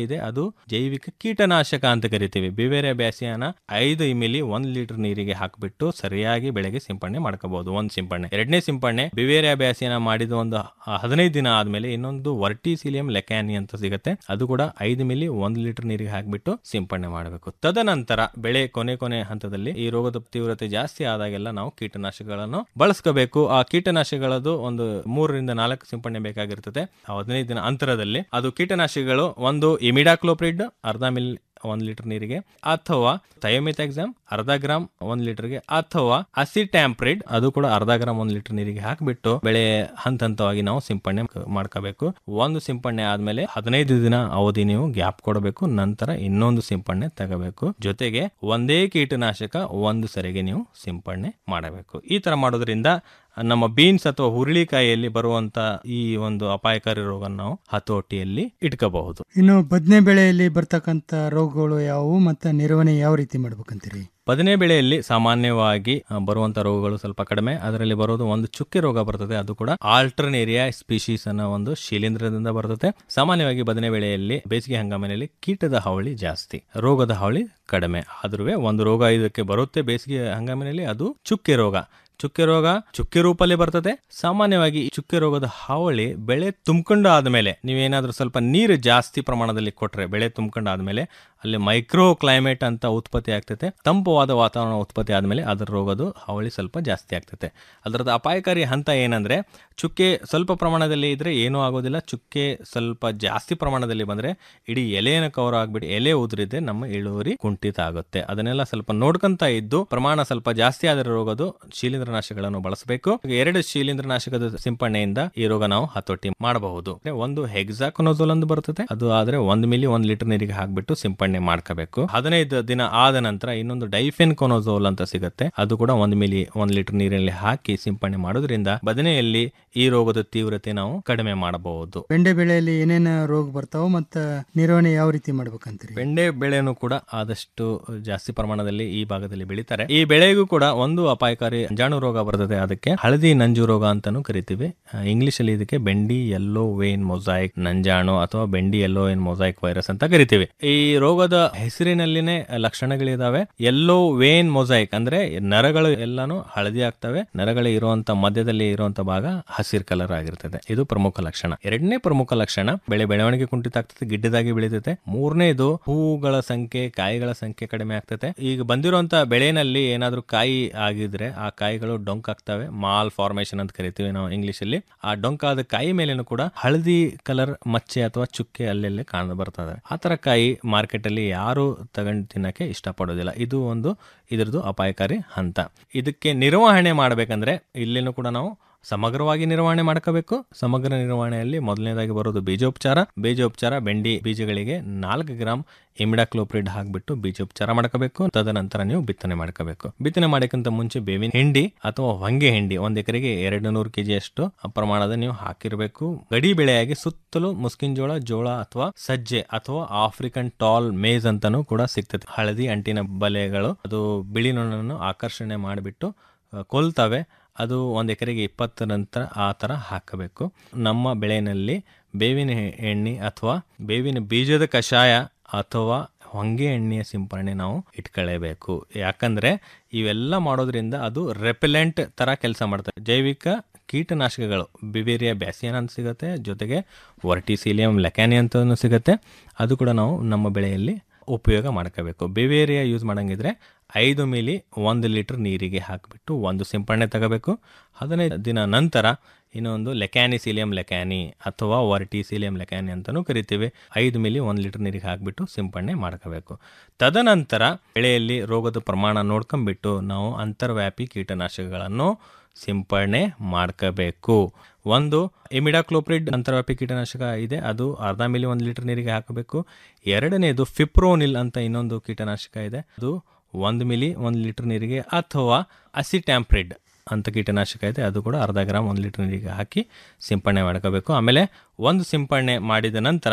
ಇದೆ ಅದು ಜೈವಿಕ ಕೀಟನಾಶಕ ಅಂತ ಕರಿತೀವಿ ಬಿವೇರಿಯಾ ಬ್ಯಾಸಿಯಾನ ಐದು ಇಮಿಲಿ ಒಂದ್ ಲೀಟರ್ ನೀರಿಗೆ ಹಾಕಿಬಿಟ್ಟು ಸರಿಯಾಗಿ ಬೆಳೆಗೆ ಸಿಂಪಡಣೆ ಮಾಡ್ಕೋಬಹುದು ಒಂದ್ ಸಿಂಪಡಣೆ ಎರಡನೇ ಸಿಂಪಡಣೆ ಬಿವೇರಿಯಾ ಬ್ಯಾಸಿಯಾನ ಮಾಡಿದ ಒಂದು ಹದಿನೈದು ದಿನ ಆದ್ಮೇಲೆ ಇನ್ನೊಂದು ವರ್ಟಿಸಿಲಿಯಂ ಲೆಕ್ಯಾನಿ ಅಂತ ಸಿಗುತ್ತೆ ಅದು ಕೂಡ ಐದು ಮಿಲಿ ಒಂದ್ ಲೀಟರ್ ನೀರಿಗೆ ಹಾಕಿಬಿಟ್ಟು ಸಿಂಪಡಣೆ ಮಾಡಬೇಕು ತದನಂತರ ಬೆಳೆ ಕೊನೆ ಕೊನೆ ಹಂತದಲ್ಲಿ ಈ ರೋಗದ ತೀವ್ರತೆ ಜಾಸ್ತಿ ಆದಾಗೆಲ್ಲ ನಾವು ಕೀಟನಾಶಕಗಳನ್ನು ಬಳಸ್ಕೋಬೇಕು ಆ ಕೀಟನಾಶಕಗಳದು ಒಂದು ಮೂರರಿಂದ ನಾಲ್ಕು ಸಿಂಪಡಣೆ ಬೇಕಾಗಿರ್ತದೆ ಆ ಹದಿನೈದು ದಿನ ಅಂತರದಲ್ಲಿ ಅದು ಕೀಟನಾಶಕಗಳು ಒಂದು ಇಮಿಡಾಕ್ಲೋಪ್ರಿಡ್ ಅರ್ಧ ಮಿಲ್ ಒಂದ್ ಲೀಟರ್ ನೀರಿಗೆ ಅಥವಾ ಥಯೋಮಿಥಾಕ್ಸಾಮ್ ಅರ್ಧ ಗ್ರಾಮ್ ಒಂದ್ ಲೀಟರ್ಗೆ ಅಥವಾ ಅಸಿಟ್ಯಾಂಪ್ರಿಡ್ ಅದು ಕೂಡ ಅರ್ಧ ಗ್ರಾಮ್ ಒಂದ್ ಲೀಟರ್ ನೀರಿಗೆ ಹಾಕಿಬಿಟ್ಟು ಬೆಳೆ ಹಂತ ಹಂತವಾಗಿ ನಾವು ಸಿಂಪಡಣೆ ಮಾಡ್ಕೋಬೇಕು ಒಂದು ಸಿಂಪಡಣೆ ಆದ್ಮೇಲೆ ಹದಿನೈದು ದಿನ ಅವಧಿ ನೀವು ಗ್ಯಾಪ್ ಕೊಡಬೇಕು ನಂತರ ಇನ್ನೊಂದು ಸಿಂಪಡಣೆ ತಗೋಬೇಕು ಜೊತೆಗೆ ಒಂದೇ ಕೀಟನಾಶಕ ಒಂದು ಸರಿಗೆ ನೀವು ಸಿಂಪಡಣೆ ಮಾಡಬೇಕು ಈ ತರ ಮಾಡೋದ್ರಿಂದ ನಮ್ಮ ಬೀನ್ಸ್ ಅಥವಾ ಹುರುಳಿಕಾಯಿಯಲ್ಲಿ ಬರುವಂತ ಈ ಒಂದು ಅಪಾಯಕಾರಿ ರೋಗ ನಾವು ಹತೋಟಿಯಲ್ಲಿ ಇಟ್ಕೋಬಹುದು ಇನ್ನು ಬದನೆ ಬೆಳೆಯಲ್ಲಿ ಬರ್ತಕ್ಕಂಥ ರೋಗಗಳು ಯಾವುವು ಮತ್ತು ನಿರ್ವಹಣೆ ಯಾವ ರೀತಿ ಮಾಡ್ಬೇಕಂತೀರಿ ಬದನೆ ಬೆಳೆಯಲ್ಲಿ ಸಾಮಾನ್ಯವಾಗಿ ಆ, ಬರುವಂತ ರೋಗಗಳು ಸ್ವಲ್ಪ ಕಡಿಮೆ ಅದರಲ್ಲಿ ಬರೋದು ಒಂದು ಚುಕ್ಕೆ ರೋಗ ಬರ್ತದೆ ಅದು ಕೂಡ ಆಲ್ಟರ್ನೇರಿಯಾ ಸ್ಪೀಶೀಸ್ ಅನ್ನೋ ಒಂದು ಶಿಲೀಂಧ್ರದಿಂದ ಬರ್ತದೆ ಸಾಮಾನ್ಯವಾಗಿ ಬದನೆ ಬೆಳೆಯಲ್ಲಿ ಬೇಸಿಗೆ ಹಂಗಾಮಿನಲ್ಲಿ ಕೀಟದ ಹಾವಳಿ ಜಾಸ್ತಿ ರೋಗದ ಹಾವಳಿ ಕಡಿಮೆ ಆದ್ರೂ ಒಂದು ರೋಗ ಇದಕ್ಕೆ ಬರುತ್ತೆ ಬೇಸಿಗೆ ಹಂಗಾಮಿನಲ್ಲಿ ಅದು ಚುಕ್ಕೆ ರೋಗ ಚುಕ್ಕೆ ರೋಗ ಚುಕ್ಕೆ ರೂಪಲ್ಲಿ ಬರ್ತದೆ ಸಾಮಾನ್ಯವಾಗಿ ಈ ಚುಕ್ಕೆ ರೋಗದ ಹಾವಳಿ ಬೆಳೆ ತುಂಬಿಕೊಂಡು ಆದ್ಮೇಲೆ ನೀವೇನಾದ್ರೂ ಸ್ವಲ್ಪ ನೀರು ಜಾಸ್ತಿ ಪ್ರಮಾಣದಲ್ಲಿ ಕೊಟ್ರೆ ಬೆಳೆ ತುಂಬಿಕೊಂಡು ಆದ್ಮೇಲೆ ಅಲ್ಲಿ ಮೈಕ್ರೋ ಕ್ಲೈಮೇಟ್ ಅಂತ ಉತ್ಪತ್ತಿ ಆಗ್ತೈತೆ ತಂಪವಾದ ವಾತಾವರಣ ಉತ್ಪತ್ತಿ ಆದ್ಮೇಲೆ ಅದರ ರೋಗದ ಹಾವಳಿ ಸ್ವಲ್ಪ ಜಾಸ್ತಿ ಆಗ್ತೈತೆ ಅದರದ್ದು ಅಪಾಯಕಾರಿ ಹಂತ ಏನಂದ್ರೆ ಚುಕ್ಕೆ ಸ್ವಲ್ಪ ಪ್ರಮಾಣದಲ್ಲಿ ಇದ್ರೆ ಏನೂ ಆಗೋದಿಲ್ಲ ಚುಕ್ಕೆ ಸ್ವಲ್ಪ ಜಾಸ್ತಿ ಪ್ರಮಾಣದಲ್ಲಿ ಬಂದ್ರೆ ಇಡೀ ಎಲೆಯನ್ನು ಕವರ್ ಆಗ್ಬಿಟ್ಟು ಎಲೆ ಉದುರಿದ್ರೆ ನಮ್ಮ ಇಳುವರಿ ಕುಂಠಿತ ಆಗುತ್ತೆ ಅದನ್ನೆಲ್ಲ ಸ್ವಲ್ಪ ನೋಡ್ಕೊಂತ ಇದ್ದು ಪ್ರಮಾಣ ಸ್ವಲ್ಪ ಜಾಸ್ತಿ ಆದ್ರೆ ರೋಗದು ಶಿಲೀಂಧ್ರನಾಶಕಗಳನ್ನು ಬಳಸಬೇಕು ಎರಡು ಶಿಲೀಂಧ್ರನಾಶಕದ ಸಿಂಪಡಣೆಯಿಂದ ಈ ರೋಗ ನಾವು ಹತೋಟಿ ಮಾಡಬಹುದು ಅಂದ್ರೆ ಒಂದು ಹೆಕ್ಸಾಕೊನೋಜೋಲ್ ಅಂತ ಬರ್ತದೆ ಅದು ಆದ್ರೆ ಒಂದ್ ಮಿಲಿ ಒಂದ್ ಲೀಟರ್ ನೀರಿಗೆ ಹಾಕ್ಬಿಟ್ಟು ಸಿಂಪಡಣೆ ಮಾಡ್ಕೋಬೇಕು ಹದಿನೈದು ದಿನ ಆದ ನಂತರ ಇನ್ನೊಂದು ಡೈಫೆನ್ ಕೊನೋಜೋಲ್ ಅಂತ ಸಿಗುತ್ತೆ ಅದು ಕೂಡ ಒಂದ್ ಮಿಲಿ ಒಂದ್ ಲೀಟರ್ ನೀರಲ್ಲಿ ಹಾಕಿ ಸಿಂಪಡಣೆ ಮಾಡೋದ್ರಿಂದ ಬದನೆಯಲ್ಲಿ ಈ ರೋಗದ ತೀವ್ರತೆ ನಾವು ಕಡಿಮೆ ಮಾಡಬಹುದು ಬೆಂಡೆ ಬೆಳೆಯಲ್ಲಿ ಏನೇನು ರೋಗ ಬರ್ತಾವ ಮತ್ತು ನಿರ್ವಹಣೆ ಯಾವ ರೀತಿ ಮಾಡ್ಬೇಕಂತೀರಿ ಬೆಂಡೆ ಬೆಳೆನೂ ಕೂಡ ಆದಷ್ಟು ಜಾಸ್ತಿ ಪ್ರಮಾಣದಲ್ಲಿ ಈ ಭಾಗದಲ್ಲಿ ಬೆಳೀತಾರೆ ಈ ಬೆಳೆಗೂ ಕೂಡ ಒಂದು ಅಪಾಯಕಾರಿ ಅಂಜಾಣು ರೋಗ ಬರ್ತದೆ ಅದಕ್ಕೆ ಹಳದಿ ನಂಜು ರೋಗ ಅಂತಾನು ಕರಿತೀವಿ ಇಂಗ್ಲಿಷ್ ಅಲ್ಲಿ ಇದಕ್ಕೆ ಬೆಂಡಿ ಯೆಲ್ಲೋ ವೇನ್ ಮೊಸೈಕ್ ನಂಜಾಣು ಅಥವಾ ಬೆಂಡಿ ಯೆಲ್ಲೋ ವೇನ್ ಮೊಸೈಕ್ ವೈರಸ್ ಅಂತ ಕರಿತೀವಿ ಈ ರೋಗದ ಹೆಸರಿನಲ್ಲಿನೇ ಲಕ್ಷಣಗಳಿದಾವೆ ಯೆಲ್ಲೋ ವೇನ್ ಮೊಸೈಕ್ ಅಂದ್ರೆ ನರಗಳು ಎಲ್ಲಾನು ಹಳದಿ ಆಗ್ತವೆ ನರಗಳು ಇರುವಂತ ಮಧ್ಯದಲ್ಲಿ ಇರುವಂತ ಭಾಗ ಹಸಿರು ಕಲರ್ ಆಗಿರ್ತದೆ ಇದು ಪ್ರಮುಖ ಲಕ್ಷಣ ಎರಡನೇ ಪ್ರಮುಖ ಲಕ್ಷಣ ಬೆಳೆ ಬೆಳವಣಿಗೆ ಕುಂಠಿತ ಆಗ್ತದೆ ಗಿಡ್ಡದಾಗಿ ಬೆಳೀತದೆ ಮೂರನೇದು ಹೂಗಳ ಸಂಖ್ಯೆ ಕಾಯಿಗಳ ಸಂಖ್ಯೆ ಕಡಿಮೆ ಆಗ್ತದೆ ಈಗ ಬಂದಿರುವಂತ ಬೆಳೆನಲ್ಲಿ ಏನಾದ್ರೂ ಕಾಯಿ ಆಗಿದ್ರೆ ಆ ಕಾಯಿಗಳು ಡೊಂಕ್ ಆಗ್ತವೆ ಮಾಲ್ ಫಾರ್ಮೇಶನ್ ಅಂತ ಕರಿತೀವಿ ನಾವು ಇಂಗ್ಲಿಷ್ ಅಲ್ಲಿ ಆ ಡೊಂಕಾದ ಕಾಯಿ ಮೇಲೇನು ಕೂಡ ಹಳದಿ ಕಲರ್ ಮಚ್ಚೆ ಅಥವಾ ಚುಕ್ಕೆ ಅಲ್ಲೆಲ್ಲೇ ಕಾಣ ಬರ್ತದೆ ಆ ತರ ಕಾಯಿ ಮಾರ್ಕೆಟ್ ಅಲ್ಲಿ ಯಾರು ತಗೊಂಡು ತಿನ್ನಕ್ಕೆ ಇಷ್ಟಪಡೋದಿಲ್ಲ ಇದು ಒಂದು ಇದರದ್ದು ಅಪಾಯಕಾರಿ ಹಂತ ಇದಕ್ಕೆ ನಿರ್ವಹಣೆ ಮಾಡಬೇಕಂದ್ರೆ ಇಲ್ಲೇನು ಕೂಡ ನಾವು ಸಮಗ್ರವಾಗಿ ನಿರ್ವಹಣೆ ಮಾಡ್ಕೋಬೇಕು ಸಮಗ್ರ ನಿರ್ವಹಣೆಯಲ್ಲಿ ಮೊದಲನೇದಾಗಿ ಬರೋದು ಬೀಜೋಪಚಾರ ಬೀಜೋಪಚಾರ ಬೆಂಡಿ ಬೀಜಗಳಿಗೆ ನಾಲ್ಕು ಗ್ರಾಮ್ ಇಮಿಡಾಕ್ಲೋಪ್ರಿಡ್ ಹಾಕ್ಬಿಟ್ಟು ಬೀಜೋಪಚಾರ ಮಾಡ್ಕೋಬೇಕು ತದನಂತರ ನೀವು ಬಿತ್ತನೆ ಮಾಡ್ಕೋಬೇಕು ಬಿತ್ತನೆ ಮಾಡೋಕ್ಕಿಂತ ಮುಂಚೆ ಬೇವಿನ ಹಿಂಡಿ ಅಥವಾ ಹೊಂಗೆ ಹಿಂಡಿ ಒಂದ್ ಎಕರೆಗೆ ಎರಡು ನೂರು ಕೆಜಿ ಅಷ್ಟು ಪ್ರಮಾಣದ ನೀವು ಹಾಕಿರಬೇಕು ಗಡಿ ಬೆಳೆಯಾಗಿ ಸುತ್ತಲೂ ಮುಸ್ಕಿನ್ ಜೋಳ ಜೋಳ ಅಥವಾ ಸಜ್ಜೆ ಅಥವಾ ಆಫ್ರಿಕನ್ ಟಾಲ್ ಮೇಜ್ ಅಂತಾನೂ ಕೂಡ ಸಿಗ್ತದೆ ಹಳದಿ ಅಂಟಿನ ಬಲೆಗಳು ಅದು ಬಿಳಿ ನೊಣವನ್ನು ಆಕರ್ಷಣೆ ಮಾಡಿಬಿಟ್ಟು ಆ, ಕೊಲ್ತವೆ ಅದು ಒಂದು ಎಕರೆಗೆ ಇಪ್ಪತ್ತರ ನಂತರ ಆ ಥರ ಹಾಕಬೇಕು ನಮ್ಮ ಬೆಳೆಯಲ್ಲಿ ಬೇವಿನ ಎ- ಎಣ್ಣೆ ಅಥವಾ ಬೇವಿನ ಬೀಜದ ಕಷಾಯ ಅಥವಾ ಹೊಂಗೆ ಎಣ್ಣೆಯ ಸಿಂಪರಣೆ ನಾವು ಇಟ್ಕೊಳ್ಳೇಬೇಕು ಯಾಕಂದ್ರೆ ಇವೆಲ್ಲ ಮಾಡೋದ್ರಿಂದ ಅದು ರೆಪೆಲೆಂಟ್ ತರ ಕೆಲಸ ಮಾಡ್ತದೆ ಜೈವಿಕ ಕೀಟನಾಶಕಗಳು ಬಿವೇರಿಯಾ ಬ್ಯಾಸಿಯನ್ ಅಂತ ಸಿಗುತ್ತೆ ಜೊತೆಗೆ ವರ್ಟಿಸಿಲಿಯಂ ಲೆಕ್ಯಾನಿ ಅಂತ ಸಿಗುತ್ತೆ ಅದು ಕೂಡ ನಾವು ನಮ್ಮ ಬೆಳೆಯಲ್ಲಿ ಉಪಯೋಗ ಮಾಡ್ಕೋಬೇಕು ಬಿವೇರಿಯಾ ಯೂಸ್ ಮಾಡಂಗಿದ್ರೆ ಐದು ಮಿಲಿ ಒಂದು ಲೀಟರ್ ನೀರಿಗೆ ಹಾಕಿಬಿಟ್ಟು ಒಂದು ಸಿಂಪರಣೆ ತಗೋಬೇಕು ಹದಿನೈದು ದಿನ ನಂತರ ಇನ್ನೊಂದು ಲೆಕ್ಯಾನಿಸಿಲಿಯಂ ಲೆಕ್ಯಾನಿ ಅಥವಾ ವರ್ಟಿಸಿಲಿಯಂ ಲೆಕ್ಯಾನಿ ಅಂತಲೂ ಕರಿತೀವಿ ಐದು ಮಿಲಿ ಒಂದು ಲೀಟರ್ ನೀರಿಗೆ ಹಾಕಿಬಿಟ್ಟು ಸಿಂಪರಣೆ ಮಾಡ್ಕೋಬೇಕು ತದನಂತರ ಬೆಳೆಯಲ್ಲಿ ರೋಗದ ಪ್ರಮಾಣ ನೋಡ್ಕೊಂಡ್ಬಿಟ್ಟು ನಾವು ಅಂತರ್ವ್ಯಾಪಿ ಕೀಟನಾಶಕಗಳನ್ನು ಸಿಂಪರಣೆ ಮಾಡ್ಕೋಬೇಕು ಒಂದು ಇಮಿಡಾಕ್ಲೋಪ್ರಿಡ್ ಅಂತರ್ವ್ಯಾಪಿ ಕೀಟನಾಶಕ ಇದೆ ಅದು ಅರ್ಧ ಮಿಲಿ ಒಂದು ಲೀಟರ್ ನೀರಿಗೆ ಹಾಕಬೇಕು ಎರಡನೇದು ಫಿಪ್ರೋನಿಲ್ ಅಂತ ಇನ್ನೊಂದು ಕೀಟನಾಶಕ ಇದೆ ಅದು ಒಂದು ಮಿಲಿ ಒಂದು ಲೀಟರ್ ನೀರಿಗೆ ಅಥವಾ ಅಸಿಟ್ಯಾಂಪ್ರಿಡ್ ಅಂತ ಕೀಟನಾಶಕ ಇದೆ ಅದು ಕೂಡ ಅರ್ಧ ಗ್ರಾಮ್ ಒಂದು ಲೀಟರ್ ನೀರಿಗೆ ಹಾಕಿ ಸಿಂಪಡಣೆ ಮಾಡ್ಕೋಬೇಕು ಆಮೇಲೆ ಒಂದು ಸಿಂಪಡಣೆ ಮಾಡಿದ ನಂತರ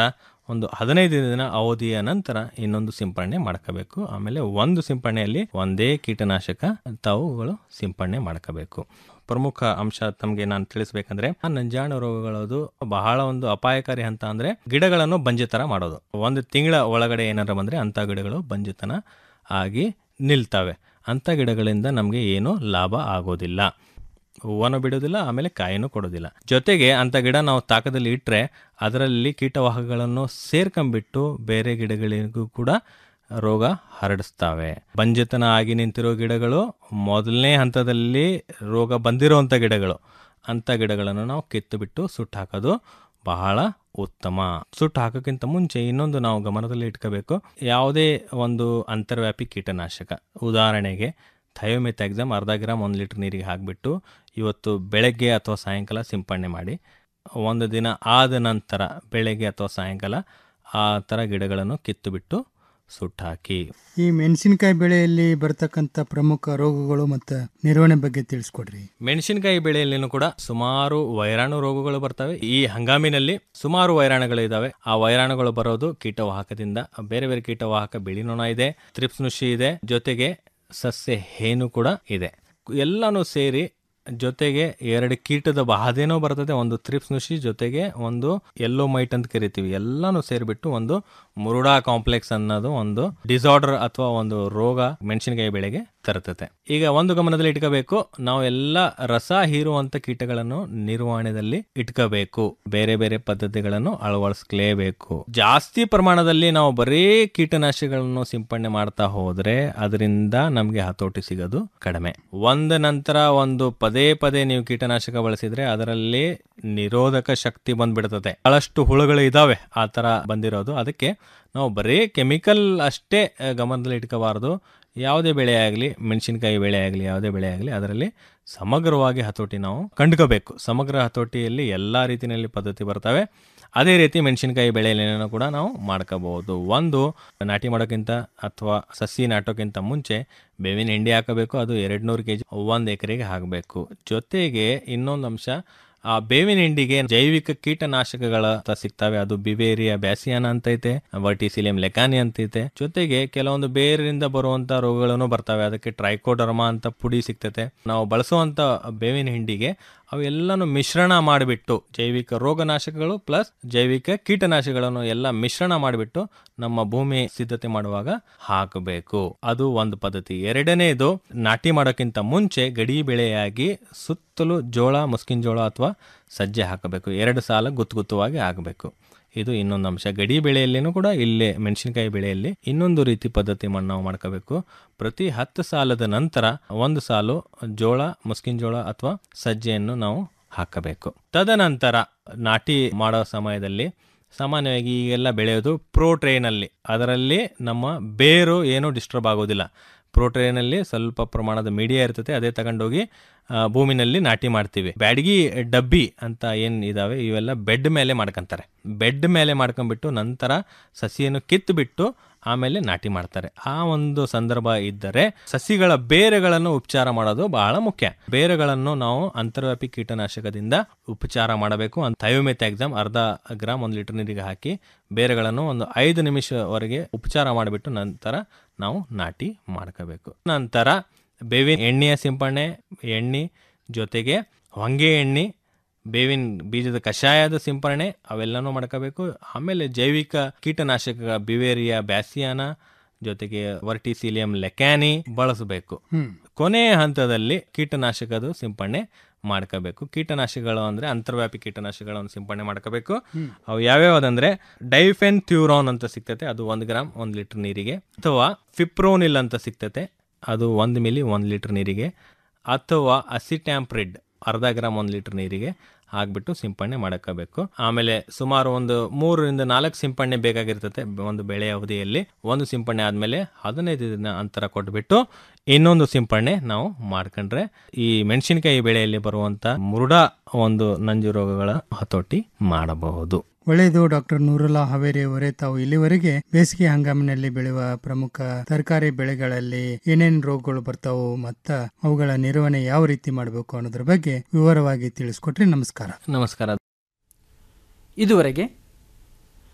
ಒಂದು ಹದಿನೈದು ದಿನ ಅವಧಿಯ ನಂತರ ಇನ್ನೊಂದು ಸಿಂಪಡಣೆ ಮಾಡ್ಕೋಬೇಕು ಆಮೇಲೆ ಒಂದು ಸಿಂಪಡಣೆಯಲ್ಲಿ ಒಂದೇ ಕೀಟನಾಶಕ ತಾವುಗಳು ಸಿಂಪಡಣೆ ಮಾಡ್ಕೋಬೇಕು ಪ್ರಮುಖ ಅಂಶ ತಮಗೆ ನಾನು ತಿಳಿಸ್ಬೇಕಂದ್ರೆ ಆ ನಂಜಾಣು ರೋಗಗಳದು ಬಹಳ ಒಂದು ಅಪಾಯಕಾರಿ ಹಂತ ಅಂದ್ರೆ ಗಿಡಗಳನ್ನು ಬಂಜೆತರ ಮಾಡೋದು ಒಂದು ತಿಂಗಳ ಒಳಗಡೆ ಏನಾರ ಬಂದ್ರೆ ಅಂತ ಗಿಡಗಳು ಬಂಜೆತನ ಆಗಿ ನಿಲ್ತವೆ ಅಂಥ ಗಿಡಗಳಿಂದ ನಮಗೆ ಏನೂ ಲಾಭ ಆಗೋದಿಲ್ಲ ಹೂವನ್ನು ಬಿಡೋದಿಲ್ಲ ಆಮೇಲೆ ಕಾಯಿನೂ ಕೊಡೋದಿಲ್ಲ ಜೊತೆಗೆ ಅಂಥ ಗಿಡ ನಾವು ತಾಕದಲ್ಲಿ ಇಟ್ಟರೆ ಅದರಲ್ಲಿ ಕೀಟವಾಹಕಗಳನ್ನು ಸೇರ್ಕೊಂಬಿಟ್ಟು ಬೇರೆ ಗಿಡಗಳಿಗೂ ಕೂಡ ರೋಗ ಹರಡಿಸ್ತವೆ ಬಂಜೆತನ ಆಗಿ ನಿಂತಿರೋ ಗಿಡಗಳು ಮೊದಲನೇ ಹಂತದಲ್ಲಿ ರೋಗ ಬಂದಿರೋವಂಥ ಗಿಡಗಳು ಅಂಥ ಗಿಡಗಳನ್ನು ನಾವು ಕಿತ್ತು ಬಿಟ್ಟು ಸುಟ್ಟು ಹಾಕೋದು ಬಹಳ ಉತ್ತಮ ಸುಟ್ಟು ಹಾಕೋಕ್ಕಿಂತ ಮುಂಚೆ ಇನ್ನೊಂದು ನಾವು ಗಮನದಲ್ಲಿ ಇಟ್ಕೋಬೇಕು ಯಾವುದೇ ಒಂದು ಅಂತರ್ವ್ಯಾಪಿ ಕೀಟನಾಶಕ ಉದಾಹರಣೆಗೆ ಥಯೋಮೆಥಾಕ್ಸಮ್ ಅರ್ಧ ಗ್ರಾಮ್ ಒಂದು ಲೀಟ್ರ್ ನೀರಿಗೆ ಹಾಕಿಬಿಟ್ಟು ಇವತ್ತು ಬೆಳಗ್ಗೆ ಅಥವಾ ಸಾಯಂಕಾಲ ಸಿಂಪಡಣೆ ಮಾಡಿ ಒಂದು ದಿನ ಆದ ನಂತರ ಬೆಳಗ್ಗೆ ಅಥವಾ ಸಾಯಂಕಾಲ ಆ ಥರ ಗಿಡಗಳನ್ನು ಕಿತ್ತು ಬಿಟ್ಟು ಸುಟ್ಟಾಕಿ ಈ ಮೆಣಸಿನಕಾಯಿ ಬೆಳೆಯಲ್ಲಿ ಬರ್ತಕ್ಕಂಥ ಪ್ರಮುಖ ರೋಗಗಳು ಮತ್ತು ನಿರ್ವಹಣೆ ಬಗ್ಗೆ ತಿಳಿಸ್ಕೊಡ್ರಿ ಮೆಣಸಿನಕಾಯಿ ಬೆಳೆಯಲ್ಲಿನೂ ಕೂಡ ಸುಮಾರು ವೈರಾಣು ರೋಗಗಳು ಬರ್ತವೆ ಈ ಹಂಗಾಮಿನಲ್ಲಿ ಸುಮಾರು ವೈರಾಣುಗಳು ಇದಾವೆ ಆ ವೈರಾಣುಗಳು ಬರೋದು ಕೀಟವಾಹಕದಿಂದ ಬೇರೆ ಬೇರೆ ಕೀಟವಾಹಕ ಬಿಳಿ ನೊಣ ಇದೆ ತ್ರಿಪ್ಸ್ ನುಷಿ ಇದೆ ಜೊತೆಗೆ ಸಸ್ಯ ಹೇನು ಕೂಡ ಇದೆ ಎಲ್ಲನೂ ಸೇರಿ ಜೊತೆಗೆ ಎರಡು ಕೀಟದ ಬಾಧೆನೂ ಬರ್ತದೆ ಒಂದು ತ್ರಿಪ್ಸ್ ನುಷಿ ಜೊತೆಗೆ ಒಂದು ಎಲ್ಲೋ ಮೈಟ್ ಅಂತ ಕರಿತೀವಿ ಎಲ್ಲಾನು ಸೇರಿಬಿಟ್ಟು ಒಂದು ಮುರುಡಾ ಕಾಂಪ್ಲೆಕ್ಸ್ ಅನ್ನೋದು ಒಂದು ಡಿಸಾರ್ಡರ್ ಅಥವಾ ಒಂದು ರೋಗ ಮೆಣಸಿನಕಾಯಿ ಬೆಳೆಗೆ ತರ್ತತೆ ಈಗ ಒಂದು ಗಮನದಲ್ಲಿ ಇಟ್ಕೋಬೇಕು ನಾವು ಎಲ್ಲ ರಸ ಹೀರುವಂತ ಕೀಟಗಳನ್ನು ನಿರ್ವಹಣೆಯಲ್ಲಿ ಇಟ್ಕೋಬೇಕು ಬೇರೆ ಬೇರೆ ಪದ್ಧತಿಗಳನ್ನು ಅಳವಡಿಸ್ಲೇಬೇಕು ಜಾಸ್ತಿ ಪ್ರಮಾಣದಲ್ಲಿ ನಾವು ಬರೀ ಕೀಟನಾಶಕಗಳನ್ನು ಸಿಂಪಡಣೆ ಮಾಡ್ತಾ ಹೋದ್ರೆ ಅದರಿಂದ ನಮ್ಗೆ ಹತೋಟಿ ಸಿಗೋದು ಕಡಿಮೆ ಒಂದ ನಂತರ ಒಂದು ಪದೇ ಪದೇ ನೀವು ಕೀಟನಾಶಕ ಬಳಸಿದ್ರೆ ಅದರಲ್ಲಿ ನಿರೋಧಕ ಶಕ್ತಿ ಬಂದ್ಬಿಡ್ತದೆ ಬಹಳಷ್ಟು ಹುಳುಗಳು ಇದಾವೆ ಆ ತರ ಬಂದಿರೋದು ಅದಕ್ಕೆ ನಾವು ಬರೀ ಕೆಮಿಕಲ್ ಅಷ್ಟೇ ಆ, ಗಮನದಲ್ಲಿ ಇಟ್ಕೋಬಾರ್ದು ಯಾವುದೇ ಬೆಳೆ ಆಗಲಿ ಮೆಣಸಿನಕಾಯಿ ಬೆಳೆ ಆಗಲಿ ಯಾವುದೇ ಬೆಳೆ ಆಗಲಿ ಅದರಲ್ಲಿ ಸಮಗ್ರವಾಗಿ ಹತೋಟಿ ನಾವು ಕಂಡುಕೋಬೇಕು ಸಮಗ್ರ ಹತೋಟಿಯಲ್ಲಿ ಎಲ್ಲ ರೀತಿಯಲ್ಲಿ ಪದ್ಧತಿ ಬರ್ತವೆ ಅದೇ ರೀತಿ ಮೆಣಸಿನಕಾಯಿ ಬೆಳೆಯಲ್ಲೇನೋ ಕೂಡ ನಾವು ಮಾಡ್ಕೋಬಹುದು ಒಂದು ನಾಟಿ ಮಾಡೋಕ್ಕಿಂತ ಅಥವಾ ಸಸಿ ನಾಟೋಕ್ಕಿಂತ ಮುಂಚೆ ಬೇವಿನ ಹಿಂಡಿ ಹಾಕಬೇಕು ಅದು ಎರಡು ನೂರು ಕೆ ಜಿ ಒಂದು ಎಕರೆಗೆ ಹಾಕಬೇಕು ಜೊತೆಗೆ ಇನ್ನೊಂದು ಅಂಶ ಆ ಬೇವಿನ ಹಿಂಡಿಗೆ ಜೈವಿಕ ಕೀಟನಾಶಕಗಳ ಅಂತ ಸಿಗ್ತವೆ ಅದು ಬಿವೇರಿಯಾ ಬ್ಯಾಸಿಯಾನ ಅಂತ ಐತೆ ವರ್ಟಿಸಿಲಿಯಂ ಲೆಕಾನಿ ಅಂತ ಐತೆ ಜೊತೆಗೆ ಕೆಲವೊಂದು ಬೇರಿಂದ ಬರುವಂತ ರೋಗಗಳನ್ನು ಬರ್ತವೆ ಅದಕ್ಕೆ ಟ್ರೈಕೋಡರ್ಮಾ ಅಂತ ಪುಡಿ ಸಿಗ್ತತೆ ನಾವು ಬಳಸುವಂತ ಬೇವಿನ ಹಿಂಡಿಗೆ ಅವೆಲ್ಲನೂ ಮಿಶ್ರಣ ಮಾಡಿಬಿಟ್ಟು ಜೈವಿಕ ರೋಗನಾಶಕಗಳು ಪ್ಲಸ್ ಜೈವಿಕ ಕೀಟನಾಶಕಗಳನ್ನು ಎಲ್ಲ ಮಿಶ್ರಣ ಮಾಡಿಬಿಟ್ಟು ನಮ್ಮ ಭೂಮಿ ಸಿದ್ಧತೆ ಮಾಡುವಾಗ ಹಾಕಬೇಕು ಅದು ಒಂದು ಪದ್ಧತಿ ಎರಡನೇದು ನಾಟಿ ಮಾಡೋಕ್ಕಿಂತ ಮುಂಚೆ ಗಡಿ ಬೆಳೆಯಾಗಿ ಸುತ್ತಲೂ ಜೋಳ ಮುಸ್ಕಿನ ಜೋಳ ಅಥವಾ ಸಜ್ಜೆ ಹಾಕಬೇಕು ಎರಡು ಸಾಲ ಗುತ್ತು ಗುತ್ತುವಾಗಿ ಆಗಬೇಕು ಇದು ಇನ್ನೊಂದು ಅಂಶ ಗಡಿ ಬೆಳೆಯಲ್ಲಿನೂ ಕೂಡ ಇಲ್ಲೇ ಮೆಣಸಿನಕಾಯಿ ಬೆಳೆಯಲ್ಲಿ ಇನ್ನೊಂದು ರೀತಿ ಪದ್ಧತಿ ಮಣ್ಣು ನಾವು ಮಾಡ್ಕೋಬೇಕು ಪ್ರತಿ ಹತ್ತು ಸಾಲದ ನಂತರ ಒಂದು ಸಾಲು ಜೋಳ ಮುಸ್ಕಿನ ಜೋಳ ಅಥವಾ ಸಜ್ಜೆಯನ್ನು ನಾವು ಹಾಕಬೇಕು ತದನಂತರ ನಾಟಿ ಮಾಡೋ ಸಮಯದಲ್ಲಿ ಸಾಮಾನ್ಯವಾಗಿ ಈಗೆಲ್ಲ ಬೆಳೆಯೋದು ಪ್ರೋ ಟ್ರೇನಲ್ಲಿ ಅದರಲ್ಲಿ ನಮ್ಮ ಬೇರು ಏನೂ ಡಿಸ್ಟರ್ಬ್ ಆಗೋದಿಲ್ಲ ಪ್ರೋ ಟ್ರೇನಲ್ಲಿ ಸ್ವಲ್ಪ ಪ್ರಮಾಣದ ಮೀಡಿಯಾ ಇರ್ತದೆ ಅದೇ ತಗೊಂಡೋಗಿ ಆ, ಭೂಮಿನಲ್ಲಿ ನಾಟಿ ಮಾಡ್ತೀವಿ ಬ್ಯಾಡಗಿ ಡಬ್ಬಿ ಅಂತ ಏನು ಇದಾವೆ ಇವೆಲ್ಲ ಬೆಡ್ ಮೇಲೆ ಮಾಡ್ಕೊಂತಾರೆ ಬೆಡ್ ಮೇಲೆ ಮಾಡ್ಕೊಂಡ್ಬಿಟ್ಟು ನಂತರ ಸಸಿಯನ್ನು ಕಿತ್ತುಬಿಟ್ಟು ಆಮೇಲೆ ನಾಟಿ ಮಾಡ್ತಾರೆ ಆ ಒಂದು ಸಂದರ್ಭ ಇದ್ದರೆ ಸಸಿಗಳ ಬೇರುಗಳನ್ನು ಉಪಚಾರ ಮಾಡೋದು ಬಹಳ ಮುಖ್ಯ ಬೇರುಗಳನ್ನು ನಾವು ಅಂತರ್ವ್ಯಾಪಿ ಕೀಟನಾಶಕದಿಂದ ಉಪಚಾರ ಮಾಡಬೇಕು ಅಂತ ಥಯೋಮೆಥಾಕ್ಸಮ್ ಅರ್ಧ ಗ್ರಾಮ್ ಒಂದು ಲೀಟರ್ ನೀರಿಗೆ ಹಾಕಿ ಬೇರುಗಳನ್ನು ಒಂದು ಐದು ನಿಮಿಷವರೆಗೆ ಉಪಚಾರ ಮಾಡಿಬಿಟ್ಟು ನಂತರ ನಾವು ನಾಟಿ ಮಾಡ್ಕೋಬೇಕು ನಂತರ ಬೇವಿನ ಎಣ್ಣೆಯ ಸಿಂಪಡಣೆ ಎಣ್ಣೆ ಜೊತೆಗೆ ಹೊಂಗೆ ಎಣ್ಣೆ ಬೇವಿನ ಬೀಜದ ಕಷಾಯದ ಸಿಂಪರಣೆ ಅವೆಲ್ಲನೂ ಮಾಡ್ಕೋಬೇಕು ಆಮೇಲೆ ಜೈವಿಕ ಕೀಟನಾಶಕ ಬಿವೇರಿಯಾ ಬ್ಯಾಸಿಯಾನ ಜೊತೆಗೆ ವರ್ಟಿಸಿಲಿಯಂ ಲೆಕ್ಯಾನಿ ಬಳಸಬೇಕು ಹ್ಮ್. ಕೊನೆಯ ಹಂತದಲ್ಲಿ ಕೀಟನಾಶಕದ ಸಿಂಪಡಣೆ ಮಾಡ್ಕೋಬೇಕು ಕೀಟನಾಶಕಗಳು ಅಂದ್ರೆ ಅಂತರ್ವ್ಯಾಪಿ ಕೀಟನಾಶಕಗಳನ್ನು ಸಿಂಪಡಣೆ ಮಾಡ್ಕೋಬೇಕು ಹ್ಮ್. ಅವು ಯಾವ್ಯಾವ್ದಂದ್ರೆ ಡೈಫೆನ್ ಥ್ಯೂರಾನ್ ಅಂತ ಸಿಗ್ತತೆ ಅದು ಒಂದು ಗ್ರಾಮ್ ಒಂದು ಲೀಟರ್ ನೀರಿಗೆ ಅಥವಾ ಫಿಪ್ರೋನಿಲ್ ಅಂತ ಸಿಗ್ತತೆ ಅದು ಒಂದು ಮಿಲಿ ಒಂದು ಲೀಟರ್ ನೀರಿಗೆ ಅಥವಾ ಅಸಿಟ್ಯಾಂಪ್ರಿಡ್ ಅರ್ಧ ಗ್ರಾಮ್ ಒಂದು ಲೀಟರ್ ನೀರಿಗೆ ಹಾಕ್ಬಿಟ್ಟು ಸಿಂಪಡಣೆ ಮಾಡ್ಕೋಬೇಕು ಆಮೇಲೆ ಸುಮಾರು ಒಂದು ಮೂರರಿಂದ ನಾಲ್ಕು ಸಿಂಪಡಣೆ ಬೇಕಾಗಿರ್ತತೆ ಒಂದು ಬೆಳೆ ಅವಧಿಯಲ್ಲಿ ಒಂದು ಸಿಂಪಡಣೆ ಆದಮೇಲೆ ಹದಿನೈದು ದಿನ ಅಂತರ ಕೊಟ್ಬಿಟ್ಟು ಇನ್ನೊಂದು ಸಿಂಪಡಣೆ ನಾವು ಮಾಡ್ಕೊಂಡ್ರೆ ಈ ಮೆಣಸಿನಕಾಯಿ ಬೆಳೆಯಲ್ಲಿ ಬರುವಂತ ಮುರುಡಾ ಒಂದು ನಂಜು ರೋಗಗಳ ಹತೋಟಿ ಮಾಡಬಹುದು ಒಳ್ಳೆಯದು ಡಾಕ್ಟರ್ ನೂರುಲ್ಲಾ ಹಾವೇರಿ ಅವರೇ ತಾವು ಇಲ್ಲಿವರೆಗೆ ಬೇಸಿಗೆ ಹಂಗಾಮಿನಲ್ಲಿ ಬೆಳೆಯುವ ಪ್ರಮುಖ ತರಕಾರಿ ಬೆಳೆಗಳಲ್ಲಿ ಏನೇನು ರೋಗಗಳು ಬರ್ತಾವು ಮತ್ತ ಅವುಗಳ ನಿರ್ವಹಣೆ ಯಾವ ರೀತಿ ಮಾಡಬೇಕು ಅನ್ನೋದ್ರ ಬಗ್ಗೆ ವಿವರವಾಗಿ ತಿಳಿಸ್ಕೊಟ್ರಿ ನಮಸ್ಕಾರ ನಮಸ್ಕಾರ ಇದುವರೆಗೆ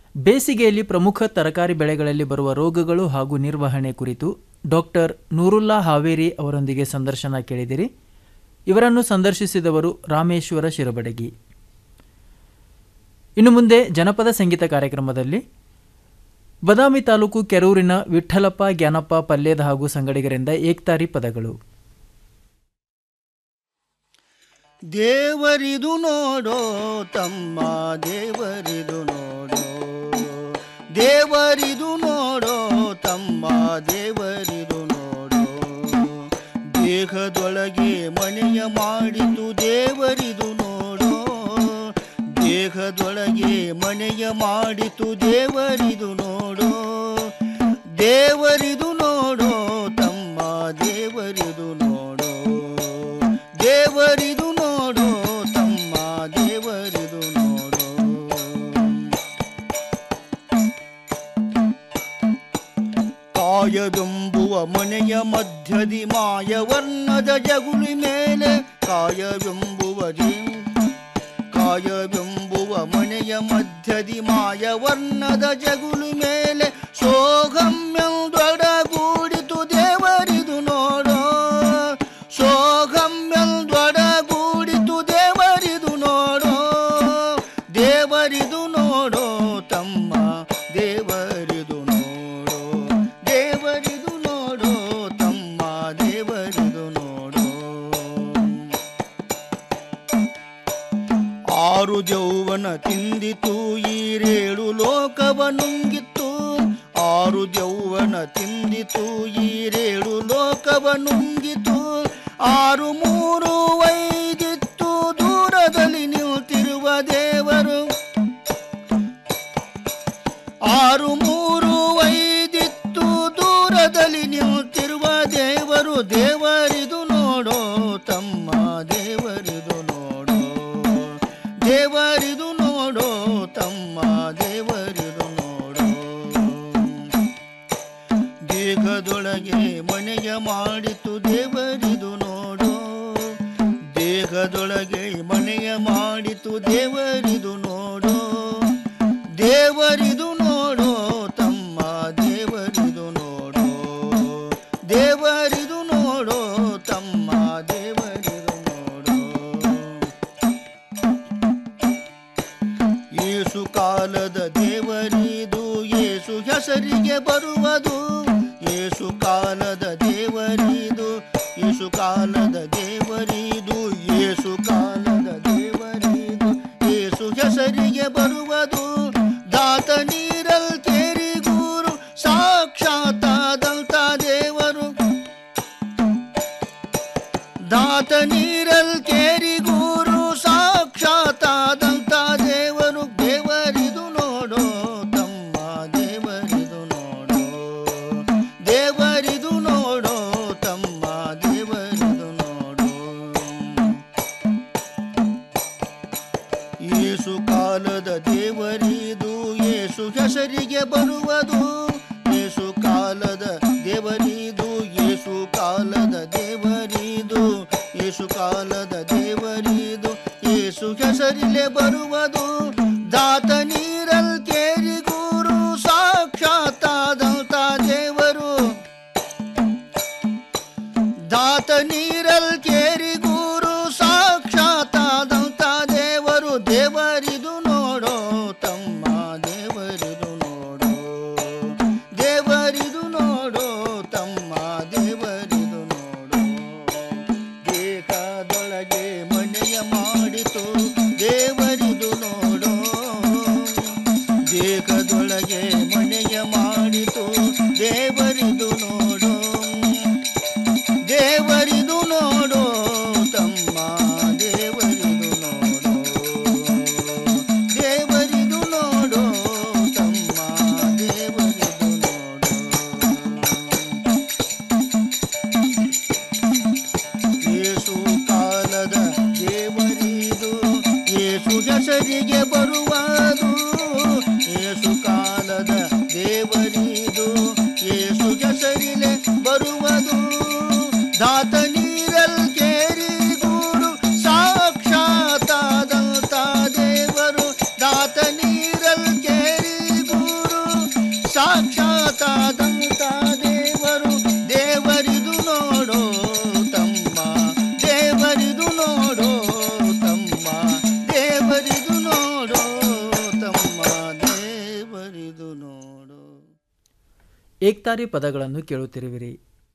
ಬೇಸಿಗೆಯಲ್ಲಿ ಪ್ರಮುಖ ತರಕಾರಿ ಬೆಳೆಗಳಲ್ಲಿ ಬರುವ ರೋಗಗಳು ಹಾಗೂ ನಿರ್ವಹಣೆ ಕುರಿತು ಡಾಕ್ಟರ್ ನೂರುಲ್ಲಾ ಹಾವೇರಿ ಅವರೊಂದಿಗೆ ಸಂದರ್ಶನ ಕೇಳಿದಿರಿ ಇವರನ್ನು ಸಂದರ್ಶಿಸಿದವರು ರಾಮೇಶ್ವರ ಶಿರಬಡಗಿ ಇನ್ನು ಮುಂದೆ ಜನಪದ ಸಂಗೀತ ಕಾರ್ಯಕ್ರಮದಲ್ಲಿ ಬದಾಮಿ ತಾಲೂಕು ಕೆರೂರಿನ ವಿಠ್ಠಲಪ್ಪ ಜ್ಞಾನಪ್ಪ ಪಲ್ಯದ ಹಾಗೂ ಸಂಗಡಿಗರಿಂದ ಏಕ್ತಾರಿ ಪದಗಳು ದೇವರಿದು ನೋಡೋ ತಮ್ಮ ದೇವರಿದು ನೋಡೋ ದೇವರಿದು ನೋಡೋ ತಮ್ಮ ದೇವರಿದು ನೋಡೋ ದೇಹದೊಳಗೆ ಮನೆಯ ಮಾಡಿತು ದೇವರಿದು ನೋಡೋ ದೇಹದೊಳಗೆ ಮನೆಯ ಮಾಡಿತು ದೇವರಿದು ನೋಡೋ ದೇವರಿದು ನೋಡೋ ತಮ್ಮ ದೇವರಿದು ನೋಡೋ ದೇವರಿದು ನೋಡೋ ತಮ್ಮ ದೇವರಿದು ನೋಡೋ ಕಾಯವೆಂಬುವ ಮನೆಯ ಮಧ್ಯದಿ ಮಾಯವರ್ಣದ ಜಗುಲಿ ಮೇಲೆ ಕಾಯವೆಂಬುವ ಜೀ- ಕಾಯವೆಂಬುವ ಮನೆಯ ಮಧ್ಯದಿ ಮಾಯವರ್ಣದ ಜಗುಲಿ ಮೇಲೆ ಸೋಗಮ್ಯದೊಡಗೂಡಿತು ದೇವರಿದು ನೋಡೋ ಸೋಗಮ್ಯದೊಡಗೂಡಿತು ದೇವರಿದು ನೋಡೋ ದೇವರಿದು ನೋಡೋ ತಮ್ಮ ದೇವರಿದು ನೋಡೋ ದೇವರಿದು ನೋಡೋ ತಮ್ಮ ದೇವರಿದು ನೋಡೋ ಆರು ಜೌವನ ತಿಂದಿತು ಈರೇಳು ಲೋಕವ ನುಂಗಿತ್ತು ಆರು ಜೌವನ ತಿಂದಿತು ಈರೇಳು ಲೋಕವ ನುಂಗಿತು ಆರು ಮೂರು ವೈದಿತ್ತು ದೂರದಲ್ಲಿ ನಿಂತಿರುವ ದೇವರು ಆರು ಮೂರು ವೈದಿತ್ತು ದೂರದಲ್ಲಿ ನಿಂತಿರುವ ದೇವರು ದೇವರಿದು ನೋಡೋ ತಮ್ಮ ದೇವರಿದು ನೋಡೋ ದೇವರಿದು ನೋಡೋ ತಮ್ಮ ದೇವರಿದು ನೋಡೋ ದೇಹದೊಳಗೆ ಮನೆಯ ಮಾಡಿತು ದೇವರಿದು ನೋಡೋ ದೇಹದೊಳಗೆ ಮನೆಯ ಮಾಡಿತು ದೇವರಿದು ನೋಡೋ ದೇವರಿದು ನೋಡೋ ತಮ್ಮ ದೇವರಿದು ನೋಡೋ ದೇವರಿದು ನೋಡೋ ತಮ್ಮ ದೇವರಿದು ನೋಡೋ ಏಸು ಕಾಲದ ದೇವರಿದು ಏಸು ಹೆಸರಿಗೆ ಬರುವುದು ಏಸು ಕಾಲದ ದೇವರಿದು ಏಸು ಕಾಲದ ದೇವರಿದು ಏಸು ಕಾಲದ ದೇವರಿದು ಏಸು ಹೆಸರಿಗೆ ಬರುವುದು ದಾತ ನೀರಲ್ ಕೇರಿಗೂರು ಸಾಕ್ಷಾತ್ತಾದಂತ ದೇವರು ದಾತ ನೀರಲ್ ಕೇರಿಗೂರು ಸಾಕ್ಷಾತ್ತಾದಂತ ದೇವರು ದೇವರಿದು ನೋಡೋ ತಮ್ಮ ದೇವರಿದು ನೋಡೋ ದೇವರಿದು ನೋಡೋ ತಮ್ಮ ದೇವರಿದು ನೋಡೋ ಏಸು ಕಾಲದ ದೇವರಿದು ಏಸು ಹೆಸರಿಗೆ ಬರುವುದು ಏಸು ಕಾಲದ ದೇವರಿದು ಏಸು ಕಾಲದ ದೇವರಿದು ಏಸು ಕಾಲದ ದೇವರಿದು ಏಸು ಹೆಸರಿಲೆ ಬರುವುದು ದಾತ ನೀರಲ್ ಕೇರಿಗೂರು ಸಾಕ್ಷಾತ್ತಾದಂತ ದೇವರು ದಾತ ನೀರಲ್ ಕೇರಿಗೂರು ಸಾಕ್ಷಾತ್ತಾದಂತ ದೇವರು ದೇವರಿದು ನೋಡೋ ತಮ್ಮ ದೇವರಿದು ನೋಡೋ ದೇವರಿದು ನೋಡೋ ತಮ್ಮ ದೇವರಿದು ನೋಡೋ ದೇಹದೊಳಗೆ ಮನೆಯ ಮಾಡಿತು ದೇವರಿದು ನೋಡೋ ದೇಹದೊಳಗೆ ಮನೆಯ ಮಾಡಿತು ದೇವರಿದು ನೋಡೋ ದೇವರಿದು ನೋಡೋ ತಮ್ಮ ದೇವರಿದು ನೋಡೋ ದೇವರಿದು ನೋಡೋ ತಮ್ಮ ದೇವರಿದು ನೋಡೋ ಏಸು ಕಾಲದ ದೇವರಿದು ಏಸು ಹೆಸರಿಗೆ ಬರುವುದು ಏಸು ಕಾಲದ ದೇವರಿದು ಏಸು ಹೆಸರಿಲೆ ಬರುವುದು ದಾತ ನೀರಲ್ ಕೇರಿ ಗೂರು ಸಾಕ್ಷಾತ್ತಾದಂತ ದೇವರು ದಾತ ನೀರಲ್ ಕೇರಿ ಏಕ್ತಾರಿ ಪದಗಳನ್ನು ಕೇಳುತ್ತಿರುವಿರಿ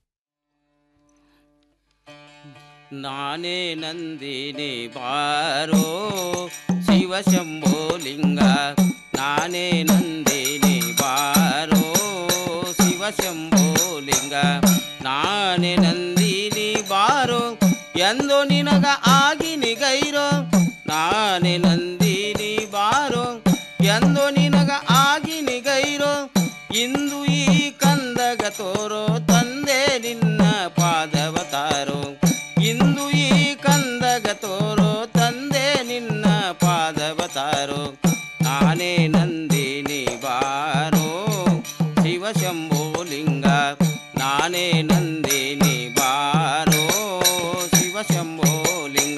ನಾನೇ ನಂದಿನಿ ಬಾರೋ ಶಿವ ಶಂಭೋ ಲಿಂಗ ನಾನೇ ನಂದಿನಿ ಬಾರೋ ಶಿವ ಶಂಭೋ ಲಿಂಗ ನಾನೇ ನಂದಿನಿ ಬಾರೋ ಎಂದು ನಿನಗ ಆಗಿ ನಿಗೈರೋ ನಾನೇ ನಂದಿನಿ ಬಾರೋ ಎಂದು ನಿನಗ ಆಗಿ ನಿಗೈರೋ ಇಂದು ಈ ಕಂದಗ ತೋರೋ ತಂದೆ ನಿನ್ನ ಪಾದವ ತಾರೋ ಇಂದು ಈ ಕಂದಗ ತೋರೋ ತಂದೆ ನಿನ್ನ ಪಾದವ ತಾರೋ ನಾನೇ ನಂದಿನಿ ಬಾರೋ ಶಿವ ಶಂಭೋ ಲಿಂಗ ನಾನೇ ನಂದಿನಿ ಬಾರೋ ಶಿವ ಶಂಭೋ ಲಿಂಗ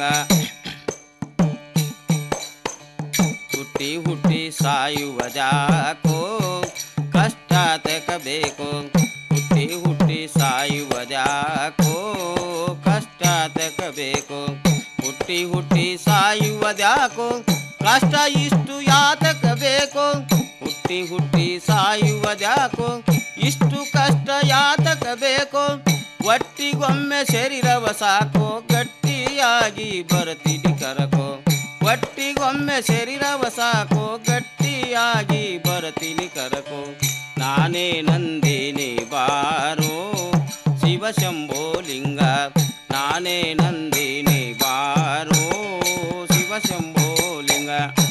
ಹುಟ್ಟಿ ಹುಟ್ಟಿ ಸಾಯುವ ಜಾಕೋ ಕಷ್ಟ ತೆಕಬೇಕು ಹುಟ್ಟಿ ಹುಟ್ಟಿ ಸಾಯುವ ಜಾಕೋ ಕಷ್ಟ ತೆಕಬೇಕು ಹುಟ್ಟಿ ಹುಟ್ಟಿ ಸಾಯುವುದ್ಯಾಕೋ ಕಷ್ಟ ಇಷ್ಟು ಯಾತಕ ಬೇಕು ಹುಟ್ಟಿ ಹುಟ್ಟಿ ಸಾಯುವುದ್ಯಾಕೋ ಇಷ್ಟು ಕಷ್ಟ ಯಾತಕ ಬೇಕು ಒಟ್ಟಿಗೊಮ್ಮೆ ಶರೀರವ ಸಾಕೋ ಗಟ್ಟಿಯಾಗಿ ಬರ್ತೀನಿ ಕರಕೋ ಒಟ್ಟಿಗೊಮ್ಮೆ ಶರೀರವ ಸಾಕೋ ಗಟ್ಟಿಯಾಗಿ ಬರ್ತೀನಿ ಕರಕೋ ನಾನೇ ನಂದಿನಿ ಬಾರೋ ಶಿವ ಶಂಭೋ ಲಿಂಗ ನಾನೇ ನಂದಿನಿ ಬಾರೋ ಶಿವ ಶಂಭೋ ಲಿಂಗ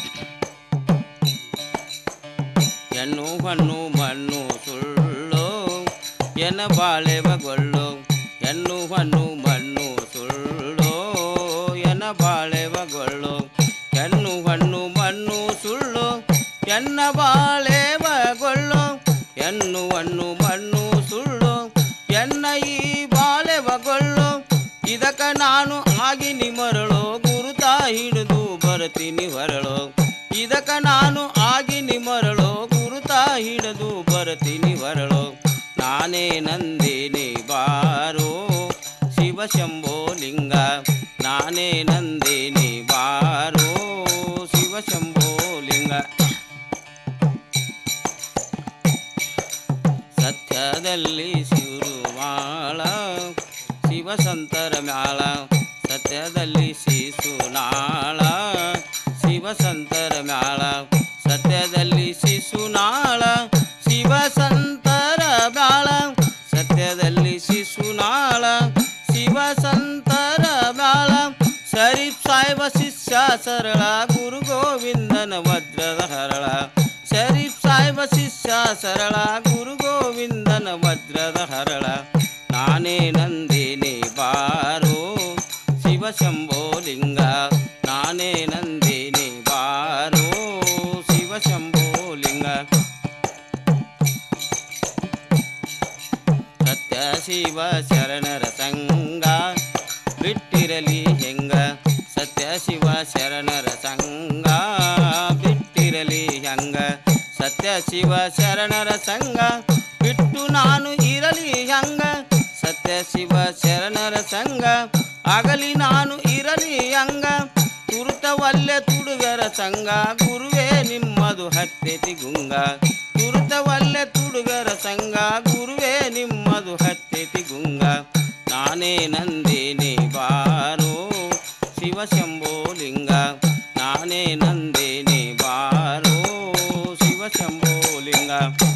ಹೆಣ್ಣು ಹಣ್ಣು ಮಣ್ಣು ಸುಳ್ಳು ಎನ ಬಾಳೆವಗೊಳ್ಳು ಹೆಣ್ಣು ಹಣ್ಣು ಮಣ್ಣು ಸುಳ್ಳು ಎನ ಬಾಳೆವಗೊಳ್ಳು ಹೆಣ್ಣು ಹಣ್ಣು ಮಣ್ಣು ಸುಳ್ಳು ಎನ್ನ ಬಾಳೆವಗೊಳ್ಳು ಹೆಣ್ಣು ಹಣ್ಣು ಮಣ್ಣು ಸುಳ್ಳು ಎನ್ನ ಈ ಬಾಳೆವಗೊಳ್ಳು ಇದಕ್ಕ ನಾನು ಆಗಿನಿ ಮರಳು ಗುರುತ ಹಿಡಿದು ಬರ್ತೀನಿ ಹೊರಳು ಇದಕ್ಕ ನಾನು ಆಗಿನಿ ಮರಳು ಗುರುತ ಹಿಡಿದು ಬರ್ತೀನಿ ಹೊರಳು ನಾನೇ ನಂದಿನಿ ಬಾರೋ ಶಿವ ಶಂಭೋ ಲಿಂಗ ನಾನೇ ನಂದಿನಿ ಬಾರೋ ಶಿವ ಶಂಭೋ ಲಿಂಗ ಸತ್ಯದಲ್ಲಿ ಶಿರುವಾಳ ಶಿವಸಂತರ ಮ್ಯಾಳ ಸತ್ಯದಲ್ಲಿ ಶಿಸುನಾಳ ಶಿವಸಂತರ ಮ್ಯಾಳ ಸತ್ಯದಲ್ಲಿ ಶಿಸುನಾಳ ಶಿವಸಂತರ ಮ್ಯಾಳ ಸತ್ಯದಲ್ಲಿ ಶಿಸುನಾಳ ಶಿವಸಂತರ ಮ್ಯಾಳ ಶರೀಫ್ ಸಾಹೇಬ ಶಿಷ್ಯ ಸರಳ ಗುರು ಗೋವಿಂದನ ವಜ್ರದ ಹರಳ ಶರೀಫ್ ಸಾಹೇಬ ಶಿಷ್ಯ ಸರಳ ಗುರು ಗೋವಿಂದನ ವಜ್ರದ ಹರಳ ನಾನೇ ನಂದಿನಿ ಬಾರೋ ಶಿವ ಶಂಭೋ ಲಿಂಗ ನಾನೇ ನಂದಿನಿ ಬಾರೋ ಶಿವ ಶಂಭೋ ಲಿಂಗ ಸತ್ಯ ಶಿವ ಶರಣರ ಸಂಗ ಬಿಟ್ಟಿರಲಿ ಹೆಂಗ ಸತ್ಯ ಶಿವ ಶರಣರ ಸಂಗ ಬಿಟ್ಟಿರಲಿ ಹೆಂಗ ಸತ್ಯ ಶಿವ ಶರಣರ ಸಂಗ ಬಿಟ್ಟು ನಾನು ಇರಲಿ ಹೆಂಗ ಸತ್ಯ ಶಿವ ಶರಣರ ಸಂಗ ಆಗಲಿ ನಾನು ಇರಲಿ ಹಂಗ ತುರುತವಲ್ಲೆ ತುಡುಗರ ಸಂಗ ಗುರುವೇ ನಿಮ್ಮದು ಹತ್ತೆತಿ ಗುಂಗ ತುರುತವಲ್ಲೆ ತುಡುಗರ ಸಂಗ ಗುರುವೇ ನಿಮ್ಮದು ಹತ್ತೆತಿ ಗುಂಗ ನಾನೇ ನಂದಿನಿ ಬಾರೋ ಶಿವ ಶಂಭೋ ಲಿಂಗ ನಾನೇ ನಂದಿನಿ ಬಾರೋ ಶಿವ ಶಂಭೋ ಲಿಂಗ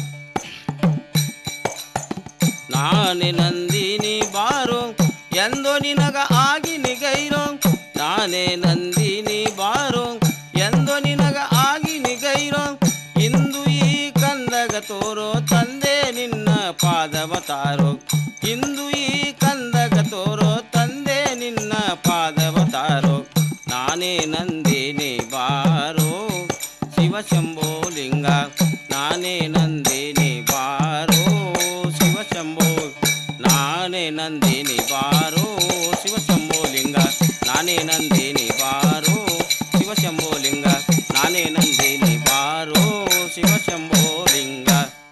ನಾನೇ ನಂದಿನಿ ಬಾರೋ ಎಂದು ನಿನಗ ಆಗಿ ನಿಗೈರೋ ನಾನೇ ನಂದಿನಿ ಬಾರೋ ಎಂದು ನಿನಗ ಆಗಿ ನಿಗೈರೋ ಇಂದು ಈ ಕಂದಗ ತೋರೋ ತಂದೆ ನಿನ್ನ ಪಾದವ ತಾರೋ ಇಂದು ಈ ಕಂದಗ ತೋರೋ ತಂದೆ ನಿನ್ನ ಪಾದವ ತಾರೋ ನಾನೇ ನಂದಿನಿ ಬಾರೋ ಶಿವ ಶಂಭೋ ಲಿಂಗ ನಾನೇ ನಂದಿನಿ ಬಾರೋ ಶಿವ ಶಂಭೋ ನಾನೇ ನಂದಿನಿ ಬಾರೋ ಶಿವ ಶಂಭೋ ಲಿಂಗ ನಾನೇ ನಂದಿನಿ ಬಾರೋ ಶಿವ ಶಂಭೋ ಲಿಂಗ ನಾನೇ ನಂದಿನಿ ಬಾರೋ ಶಿವ ಶಂಭೋ ಲಿಂಗ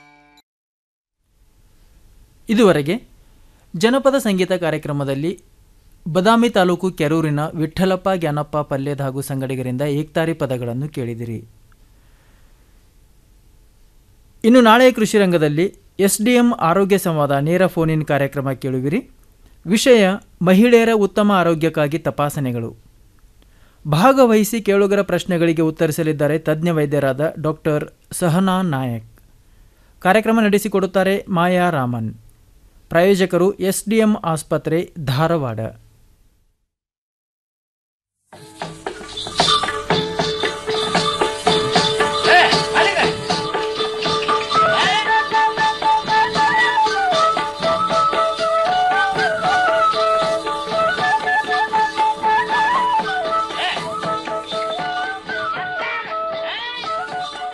ಇದುವರೆಗೆ ಜನಪದ ಸಂಗೀತ ಕಾರ್ಯಕ್ರಮದಲ್ಲಿ ಬದಾಮಿ ತಾಲೂಕು ಕೆರೂರಿನ ವಿಠ್ಠಲಪ್ಪ ಜ್ಞಾನಪ್ಪ ಪಲ್ಯದ ಹಾಗೂ ಸಂಗಡಿಗರಿಂದ ಏಕ್ತಾರಿ ಪದಗಳನ್ನು ಕೇಳಿದಿರಿ ಇನ್ನು ನಾಳೆಯ ಕೃಷಿ ರಂಗದಲ್ಲಿ ಎಸ್ ಡಿ ಎಂ ಆರೋಗ್ಯ ಸಂವಾದ ನೇರ ಫೋನ್ ಇನ್ ಕಾರ್ಯಕ್ರಮ ಕೇಳುವಿರಿ ವಿಷಯ ಮಹಿಳೆಯರ ಉತ್ತಮ ಆರೋಗ್ಯಕ್ಕಾಗಿ ತಪಾಸಣೆಗಳು ಭಾಗವಹಿಸಿ ಕೇಳುಗರ ಪ್ರಶ್ನೆಗಳಿಗೆ ಉತ್ತರಿಸಲಿದ್ದಾರೆ ತಜ್ಞ ವೈದ್ಯರಾದ ಡಾಕ್ಟರ್ ಸಹನಾ ನಾಯಕ್ ಕಾರ್ಯಕ್ರಮ ನಡೆಸಿಕೊಡುತ್ತಾರೆ ಮಾಯಾ ರಾಮನ್ ಪ್ರಾಯೋಜಕರು ಎಸ್ಡಿಎಂ ಆಸ್ಪತ್ರೆ ಧಾರವಾಡ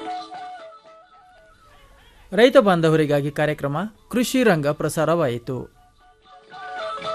ರೈತ ಬಾಂಧವರಿಗಾಗಿ ಕಾರ್ಯಕ್ರಮ ಕೃಷಿ ರಂಗ ಪ್ರಸಾರವಾಯಿತು